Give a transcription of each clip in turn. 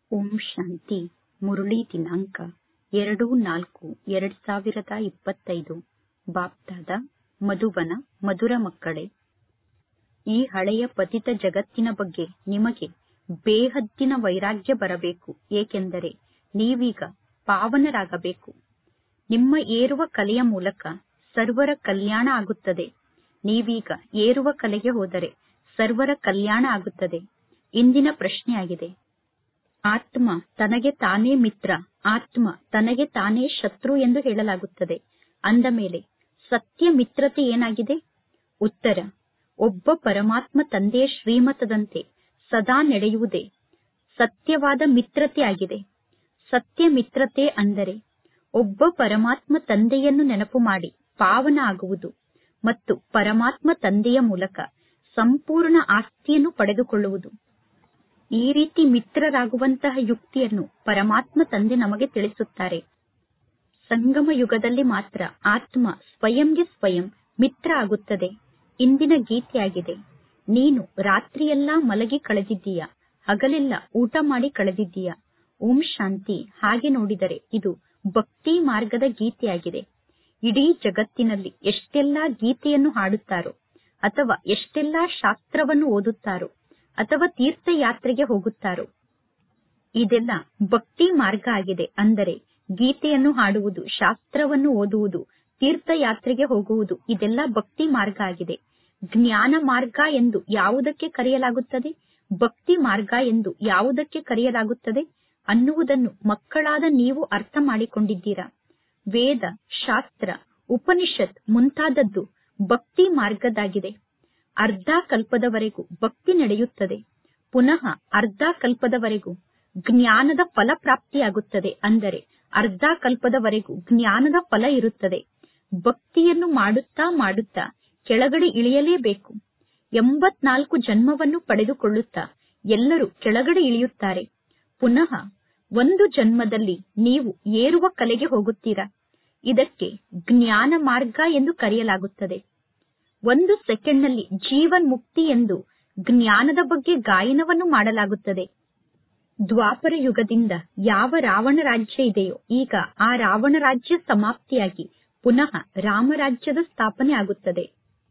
ಓಂ ಶಾಂತಿ ಮುರಳಿ ದಿನಾಂಕ ಎರಡು ನಾಲ್ಕು ಎರಡ್ ಸಾವಿರದ ಇಪ್ಪತ್ತೈದು ಬಾಪ್ದಾದ ಮಧುಬನ ಮಧುರ ಮಕ್ಕಳೇ ಈ ಹಳೆಯ ಪತಿತ ಜಗತ್ತಿನ ಬಗ್ಗೆ ನಿಮಗೆ ಬೇಹದ್ದಿನ ವೈರಾಗ್ಯ ಬರಬೇಕು ಏಕೆಂದರೆ ನೀವೀಗ ಪಾವನರಾಗಬೇಕು ನಿಮ್ಮ ಏರುವ ಕಲೆಯ ಮೂಲಕ ಸರ್ವರ ಕಲ್ಯಾಣ ಆಗುತ್ತದೆ ನೀವೀಗ ಏರುವ ಕಲೆಗೆ ಹೋದರೆ ಸರ್ವರ ಕಲ್ಯಾಣ ಆಗುತ್ತದೆ ಇಂದಿನ ಪ್ರಶ್ನೆಯಾಗಿದೆ ಆತ್ಮ ತನಗೆ ತಾನೇ ಮಿತ್ರ ಆತ್ಮ ತನಗೆ ತಾನೇ ಶತ್ರು ಎಂದು ಹೇಳಲಾಗುತ್ತದೆ ಅಂದ ಮೇಲೆ ಸತ್ಯ ಮಿತ್ರತೆ ಏನಾಗಿದೆ ಉತ್ತರ ಒಬ್ಬ ಪರಮಾತ್ಮ ತಂದೆಯ ಶ್ರೀಮತದಂತೆ ಸದಾ ನಡೆಯುವುದೇ ಸತ್ಯವಾದ ಮಿತ್ರತೆ ಆಗಿದೆ ಸತ್ಯ ಮಿತ್ರತೆ ಅಂದರೆ ಒಬ್ಬ ಪರಮಾತ್ಮ ತಂದೆಯನ್ನು ನೆನಪು ಮಾಡಿ ಪಾವನ ಆಗುವುದು ಮತ್ತು ಪರಮಾತ್ಮ ತಂದೆಯ ಮೂಲಕ ಸಂಪೂರ್ಣ ಆಸ್ತಿಯನ್ನು ಪಡೆದುಕೊಳ್ಳುವುದು ಈ ರೀತಿ ಮಿತ್ರರಾಗುವಂತಹ ಯುಕ್ತಿಯನ್ನು ಪರಮಾತ್ಮ ತಂದೆ ನಮಗೆ ತಿಳಿಸುತ್ತಾರೆ ಸಂಗಮ ಯುಗದಲ್ಲಿ ಮಾತ್ರ ಆತ್ಮ ಸ್ವಯಂಗೆ ಸ್ವಯಂ ಮಿತ್ರ ಆಗುತ್ತದೆ ಇಂದಿನ ಗೀತೆಯಾಗಿದೆ ನೀನು ರಾತ್ರಿಯೆಲ್ಲಾ ಮಲಗಿ ಕಳೆದಿದ್ದೀಯಾ ಹಗಲೆಲ್ಲ ಊಟ ಮಾಡಿ ಕಳೆದಿದ್ದೀಯಾ ಓಂ ಶಾಂತಿ ಹಾಗೆ ನೋಡಿದರೆ ಇದು ಭಕ್ತಿ ಮಾರ್ಗದ ಗೀತೆಯಾಗಿದೆ ಇಡೀ ಜಗತ್ತಿನಲ್ಲಿ ಎಷ್ಟೆಲ್ಲಾ ಗೀತೆಯನ್ನು ಹಾಡುತ್ತಾರೋ ಅಥವಾ ಎಷ್ಟೆಲ್ಲಾ ಶಾಸ್ತ್ರವನ್ನು ಓದುತ್ತಾರೋ ಅಥವಾ ತೀರ್ಥಯಾತ್ರೆಗೆ ಹೋಗುತ್ತಾರೋ ಇದೆಲ್ಲ ಭಕ್ತಿ ಮಾರ್ಗ ಆಗಿದೆ ಅಂದರೆ ಗೀತೆಯನ್ನು ಹಾಡುವುದು ಶಾಸ್ತ್ರವನ್ನು ಓದುವುದು ತೀರ್ಥಯಾತ್ರೆಗೆ ಹೋಗುವುದು ಇದೆಲ್ಲ ಭಕ್ತಿ ಮಾರ್ಗ ಆಗಿದೆ ಜ್ಞಾನ ಮಾರ್ಗ ಎಂದು ಯಾವುದಕ್ಕೆ ಕರೆಯಲಾಗುತ್ತದೆ ಭಕ್ತಿ ಮಾರ್ಗ ಎಂದು ಯಾವುದಕ್ಕೆ ಕರೆಯಲಾಗುತ್ತದೆ ಅನ್ನುವುದನ್ನು ಮಕ್ಕಳಾದ ನೀವು ಅರ್ಥ ಮಾಡಿಕೊಂಡಿದ್ದೀರಾ ವೇದ ಶಾಸ್ತ್ರ ಉಪನಿಷತ್ ಮುಂತಾದದ್ದು ಭಕ್ತಿ ಮಾರ್ಗದಾಗಿದೆ ಅರ್ಧ ಕಲ್ಪದವರೆಗೂ ಭಕ್ತಿ ನಡೆಯುತ್ತದೆ ಪುನಃ ಅರ್ಧ ಕಲ್ಪದವರೆಗೂ ಜ್ಞಾನದ ಫಲ ಪ್ರಾಪ್ತಿಯಾಗುತ್ತದೆ ಅಂದರೆ ಅರ್ಧ ಕಲ್ಪದವರೆಗೂ ಜ್ಞಾನದ ಫಲ ಇರುತ್ತದೆ ಭಕ್ತಿಯನ್ನು ಮಾಡುತ್ತಾ ಮಾಡುತ್ತಾ ಕೆಳಗಡೆ ಇಳಿಯಲೇಬೇಕು ಎಂಬತ್ನಾಲ್ಕು ಜನ್ಮವನ್ನು ಪಡೆದುಕೊಳ್ಳುತ್ತಾ ಎಲ್ಲರೂ ಕೆಳಗಡೆ ಇಳಿಯುತ್ತಾರೆ ಪುನಃ ಒಂದು ಜನ್ಮದಲ್ಲಿ ನೀವು ಏರುವ ಕಲೆಗೆ ಹೋಗುತ್ತೀರಾ ಇದಕ್ಕೆ ಜ್ಞಾನ ಮಾರ್ಗ ಎಂದು ಕರೆಯಲಾಗುತ್ತದೆ ಒಂದು ಸೆಕೆಂಡ್ನಲ್ಲಿ ಜೀವನ್ ಮುಕ್ತಿ ಎಂದು ಜ್ಞಾನದ ಬಗ್ಗೆ ಗಾಯನವನ್ನು ಮಾಡಲಾಗುತ್ತದೆ ದ್ವಾಪರ ಯುಗದಿಂದ ಯಾವ ರಾವಣ ರಾಜ್ಯ ಇದೆಯೋ ಈಗ ಆ ರಾವಣ ರಾಜ್ಯ ಸಮಾಪ್ತಿಯಾಗಿ ಪುನಃ ರಾಮರಾಜ್ಯದ ಸ್ಥಾಪನೆ ಆಗುತ್ತದೆ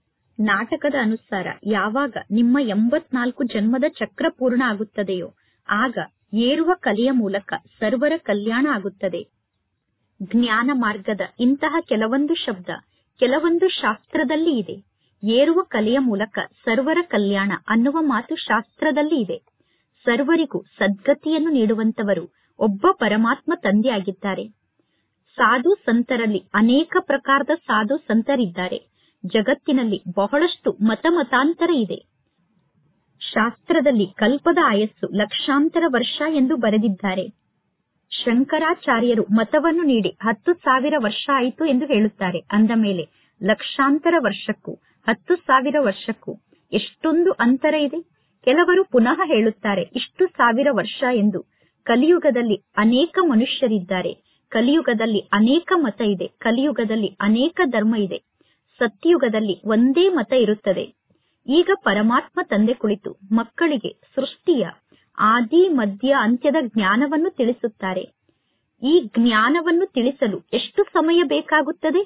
ನಾಟಕದ ಅನುಸಾರ ಯಾವಾಗ ನಿಮ್ಮ ಎಂಬತ್ನಾಲ್ಕು ಜನ್ಮದ ಚಕ್ರ ಪೂರ್ಣ ಆಗುತ್ತದೆಯೋ ಆಗ ಏರುವ ಕಲೆಯ ಮೂಲಕ ಸರ್ವರ ಕಲ್ಯಾಣ ಆಗುತ್ತದೆ ಜ್ಞಾನ ಮಾರ್ಗದ ಇಂತಹ ಕೆಲವೊಂದು ಶಬ್ದ ಕೆಲವೊಂದು ಶಾಸ್ತ್ರದಲ್ಲಿ ಇದೆ ಏರುವ ಕಲೆಯ ಮೂಲಕ ಸರ್ವರ ಕಲ್ಯಾಣ ಅನ್ನುವ ಮಾತು ಶಾಸ್ತ್ರದಲ್ಲಿ ಇದೆ ಸರ್ವರಿಗೂ ಸದ್ಗತಿಯನ್ನು ನೀಡುವಂತವರು ಒಬ್ಬ ಪರಮಾತ್ಮ ತಂದೆಯಾಗಿದ್ದಾರೆ ಸಾಧು ಸಂತರಲ್ಲಿ ಅನೇಕ ಪ್ರಕಾರದ ಸಾಧು ಸಂತರಿದ್ದಾರೆ ಜಗತ್ತಿನಲ್ಲಿ ಬಹಳಷ್ಟು ಮತ ಮತಾಂತರ ಇದೆ ಶಾಸ್ತ್ರದಲ್ಲಿ ಕಲ್ಪದ ಆಯಸ್ಸು ಲಕ್ಷಾಂತರ ವರ್ಷ ಎಂದು ಬರೆದಿದ್ದಾರೆ ಶಂಕರಾಚಾರ್ಯರು ಮತವನ್ನು ನೀಡಿ ಹತ್ತು ಸಾವಿರ ವರ್ಷ ಆಯಿತು ಎಂದು ಹೇಳುತ್ತಾರೆ ಅಂದ ಮೇಲೆ ಲಕ್ಷಾಂತರ ವರ್ಷಕ್ಕೂ ಹತ್ತು ಸಾವಿರ ವರ್ಷಕ್ಕೂ ಎಷ್ಟೊಂದು ಅಂತರ ಇದೆ ಕೆಲವರು ಪುನಃ ಹೇಳುತ್ತಾರೆ ಇಷ್ಟು ಸಾವಿರ ವರ್ಷ ಎಂದು ಕಲಿಯುಗದಲ್ಲಿ ಅನೇಕ ಮನುಷ್ಯರಿದ್ದಾರೆ ಕಲಿಯುಗದಲ್ಲಿ ಅನೇಕ ಮತ ಇದೆ ಕಲಿಯುಗದಲ್ಲಿ ಅನೇಕ ಧರ್ಮ ಇದೆ ಸತ್ಯಯುಗದಲ್ಲಿ ಒಂದೇ ಮತ ಇರುತ್ತದೆ ಈಗ ಪರಮಾತ್ಮ ತಂದೆ ಕುಳಿತು ಮಕ್ಕಳಿಗೆ ಸೃಷ್ಟಿಯ ಆದಿ ಮಧ್ಯ ಅಂತ್ಯದ ಜ್ಞಾನವನ್ನು ತಿಳಿಸುತ್ತಾರೆ ಈ ಜ್ಞಾನವನ್ನು ತಿಳಿಸಲು ಎಷ್ಟು ಸಮಯ ಬೇಕಾಗುತ್ತದೆ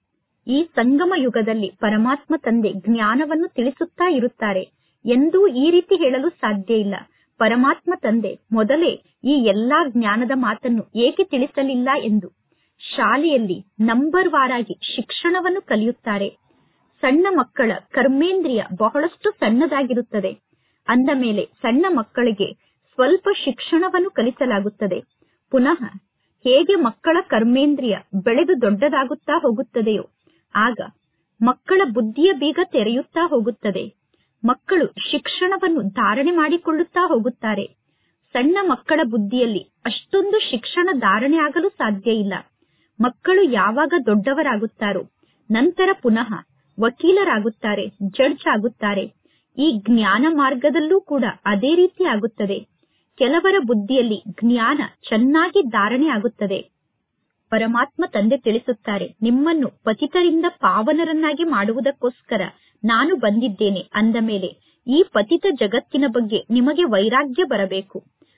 ಈ ಸಂಗಮ ಯುಗದಲ್ಲಿ ಪರಮಾತ್ಮ ತಂದೆ ಜ್ಞಾನವನ್ನು ತಿಳಿಸುತ್ತಾ ಇರುತ್ತಾರೆ ಎಂದೂ ಈ ರೀತಿ ಹೇಳಲು ಸಾಧ್ಯ ಇಲ್ಲ ಪರಮಾತ್ಮ ತಂದೆ ಮೊದಲೇ ಈ ಎಲ್ಲಾ ಜ್ಞಾನದ ಮಾತನ್ನು ಏಕೆ ತಿಳಿಸಲಿಲ್ಲ ಎಂದು ಶಾಲೆಯಲ್ಲಿ ನಂಬರ್ ವಾರಾಗಿ ಶಿಕ್ಷಣವನ್ನು ಕಲಿಯುತ್ತಾರೆ ಸಣ್ಣ ಮಕ್ಕಳ ಕರ್ಮೇಂದ್ರಿಯ ಬಹಳಷ್ಟು ಸಣ್ಣದಾಗಿರುತ್ತದೆ ಅಂದ ಮೇಲೆ ಸಣ್ಣ ಮಕ್ಕಳಿಗೆ ಸ್ವಲ್ಪ ಶಿಕ್ಷಣವನ್ನು ಕಲಿಸಲಾಗುತ್ತದೆ ಪುನಃ ಹೇಗೆ ಮಕ್ಕಳ ಕರ್ಮೇಂದ್ರಿಯ ಬೆಳೆದು ದೊಡ್ಡದಾಗುತ್ತಾ ಹೋಗುತ್ತದೆಯೋ ಆಗ ಮಕ್ಕಳ ಬುದ್ಧಿಯ ಬೀಗ ತೆರೆಯುತ್ತಾ ಹೋಗುತ್ತದೆ ಮಕ್ಕಳು ಶಿಕ್ಷಣವನ್ನು ಧಾರಣೆ ಮಾಡಿಕೊಳ್ಳುತ್ತಾ ಹೋಗುತ್ತಾರೆ ಸಣ್ಣ ಮಕ್ಕಳ ಬುದ್ಧಿಯಲ್ಲಿ ಅಷ್ಟೊಂದು ಶಿಕ್ಷಣ ಧಾರಣೆ ಆಗಲು ಸಾಧ್ಯ ಇಲ್ಲ ಮಕ್ಕಳು ಯಾವಾಗ ದೊಡ್ಡವರಾಗುತ್ತಾರೋ ನಂತರ ಪುನಃ ವಕೀಲರಾಗುತ್ತಾರೆ ಜಡ್ಜ್ ಆಗುತ್ತಾರೆ ಈ ಜ್ಞಾನ ಮಾರ್ಗದಲ್ಲೂ ಕೂಡ ಅದೇ ರೀತಿ ಆಗುತ್ತದೆ ಕೆಲವರ ಬುದ್ಧಿಯಲ್ಲಿ ಜ್ಞಾನ ಚೆನ್ನಾಗಿ ಧಾರಣೆ ಆಗುತ್ತದೆ ಪರಮಾತ್ಮ ತಂದೆ ತಿಳಿಸುತ್ತಾರೆ ನಿಮ್ಮನ್ನು ಪತಿತರಿಂದ ಪಾವನರನ್ನಾಗಿ ಮಾಡುವುದಕ್ಕೋಸ್ಕರ ನಾನು ಬಂದಿದ್ದೇನೆ ಅಂದ ಮೇಲೆ ಈ ಪತಿತ ಜಗತ್ತಿನ ಬಗ್ಗೆ ನಿಮಗೆ ವೈರಾಗ್ಯ ಬರಬೇಕು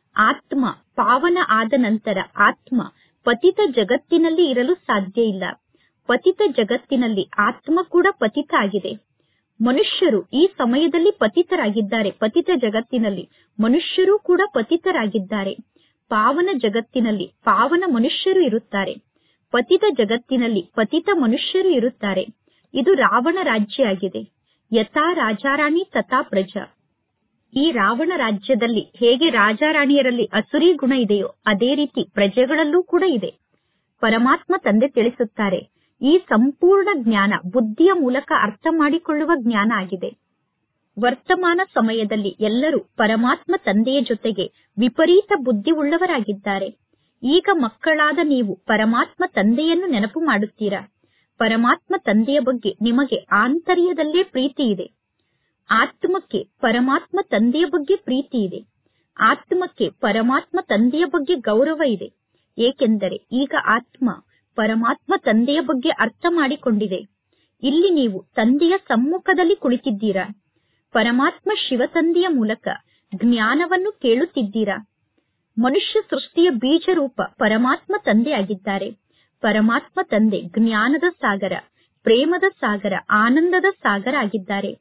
ಆತ್ಮ ಪಾವನ ಆದ ನಂತರ ಆತ್ಮ ಪತಿತ ಜಗತ್ತಿನಲ್ಲಿ ಇರಲು ಸಾಧ್ಯ ಇಲ್ಲ ಪತಿತ ಜಗತ್ತಿನಲ್ಲಿ ಆತ್ಮ ಕೂಡ ಪತಿತ ಆಗಿದೆ ಮನುಷ್ಯರು ಈ ಸಮಯದಲ್ಲಿ ಪತಿತರಾಗಿದ್ದಾರೆ ಪತಿತ ಜಗತ್ತಿನಲ್ಲಿ ಮನುಷ್ಯರು ಕೂಡ ಪತಿತರಾಗಿದ್ದಾರೆ ಪಾವನ ಜಗತ್ತಿನಲ್ಲಿ ಪಾವನ ಮನುಷ್ಯರು ಇರುತ್ತಾರೆ ಪತಿತ ಜಗತ್ತಿನಲ್ಲಿ ಪತಿತ ಮನುಷ್ಯರು ಇರುತ್ತಾರೆ ಇದು ರಾವಣ ರಾಜ್ಯ ಆಗಿದೆ ಯಥಾ ರಾಜಾರಾಣಿ ತಥಾ ಪ್ರಜಾ ಈ ರಾವಣ ರಾಜ್ಯದಲ್ಲಿ ಹೇಗೆ ರಾಜಾರಾಣಿಯರಲ್ಲಿ ಅಸುರಿ ಗುಣ ಇದೆಯೋ ಅದೇ ರೀತಿ ಪ್ರಜೆಗಳಲ್ಲೂ ಕೂಡ ಇದೆ ಪರಮಾತ್ಮ ತಂದೆ ತಿಳಿಸುತ್ತಾರೆ ಈ ಸಂಪೂರ್ಣ ಜ್ಞಾನ ಬುದ್ಧಿಯ ಮೂಲಕ ಅರ್ಥ ಮಾಡಿಕೊಳ್ಳುವ ಜ್ಞಾನ ಆಗಿದೆ ವರ್ತಮಾನ ಸಮಯದಲ್ಲಿ ಎಲ್ಲರೂ ಪರಮಾತ್ಮ ತಂದೆಯ ಜೊತೆಗೆ ವಿಪರೀತ ಬುದ್ಧಿ ಉಳ್ಳವರಾಗಿದ್ದಾರೆ ಈಗ ಮಕ್ಕಳಾದ ನೀವು ಪರಮಾತ್ಮ ತಂದೆಯನ್ನು ನೆನಪು ಮಾಡುತ್ತೀರಾ ಪರಮಾತ್ಮ ತಂದೆಯ ಬಗ್ಗೆ ನಿಮಗೆ ಆಂತರ್ಯದಲ್ಲೇ ಪ್ರೀತಿ ಇದೆ ಆತ್ಮಕ್ಕೆ ಪರಮಾತ್ಮ ತಂದೆಯ ಬಗ್ಗೆ ಪ್ರೀತಿ ಇದೆ ಆತ್ಮಕ್ಕೆ ಪರಮಾತ್ಮ ತಂದೆಯ ಬಗ್ಗೆ ಗೌರವ ಇದೆ ಏಕೆಂದರೆ ಈಗ ಆತ್ಮ ಪರಮಾತ್ಮ ತಂದೆಯ ಬಗ್ಗೆ ಅರ್ಥ ಮಾಡಿಕೊಂಡಿದೆ ಇಲ್ಲಿ ನೀವು ತಂದೆಯ ಸಮ್ಮುಖದಲ್ಲಿ ಕುಳಿತಿದ್ದೀರಾ ಪರಮಾತ್ಮ ಶಿವ ತಂದೆಯ ಮೂಲಕ ಜ್ಞಾನವನ್ನು ಕೇಳುತ್ತಿದ್ದೀರಾ ಮನುಷ್ಯ ಸೃಷ್ಟಿಯ ಬೀಜ ರೂಪ ಪರಮಾತ್ಮ ತಂದೆ ಆಗಿದ್ದಾರೆ ಪರಮಾತ್ಮ ತಂದೆ ಜ್ಞಾನದ ಸಾಗರ ಪ್ರೇಮದ ಸಾಗರ ಆನಂದದ ಸಾಗರ ಆಗಿದ್ದಾರೆ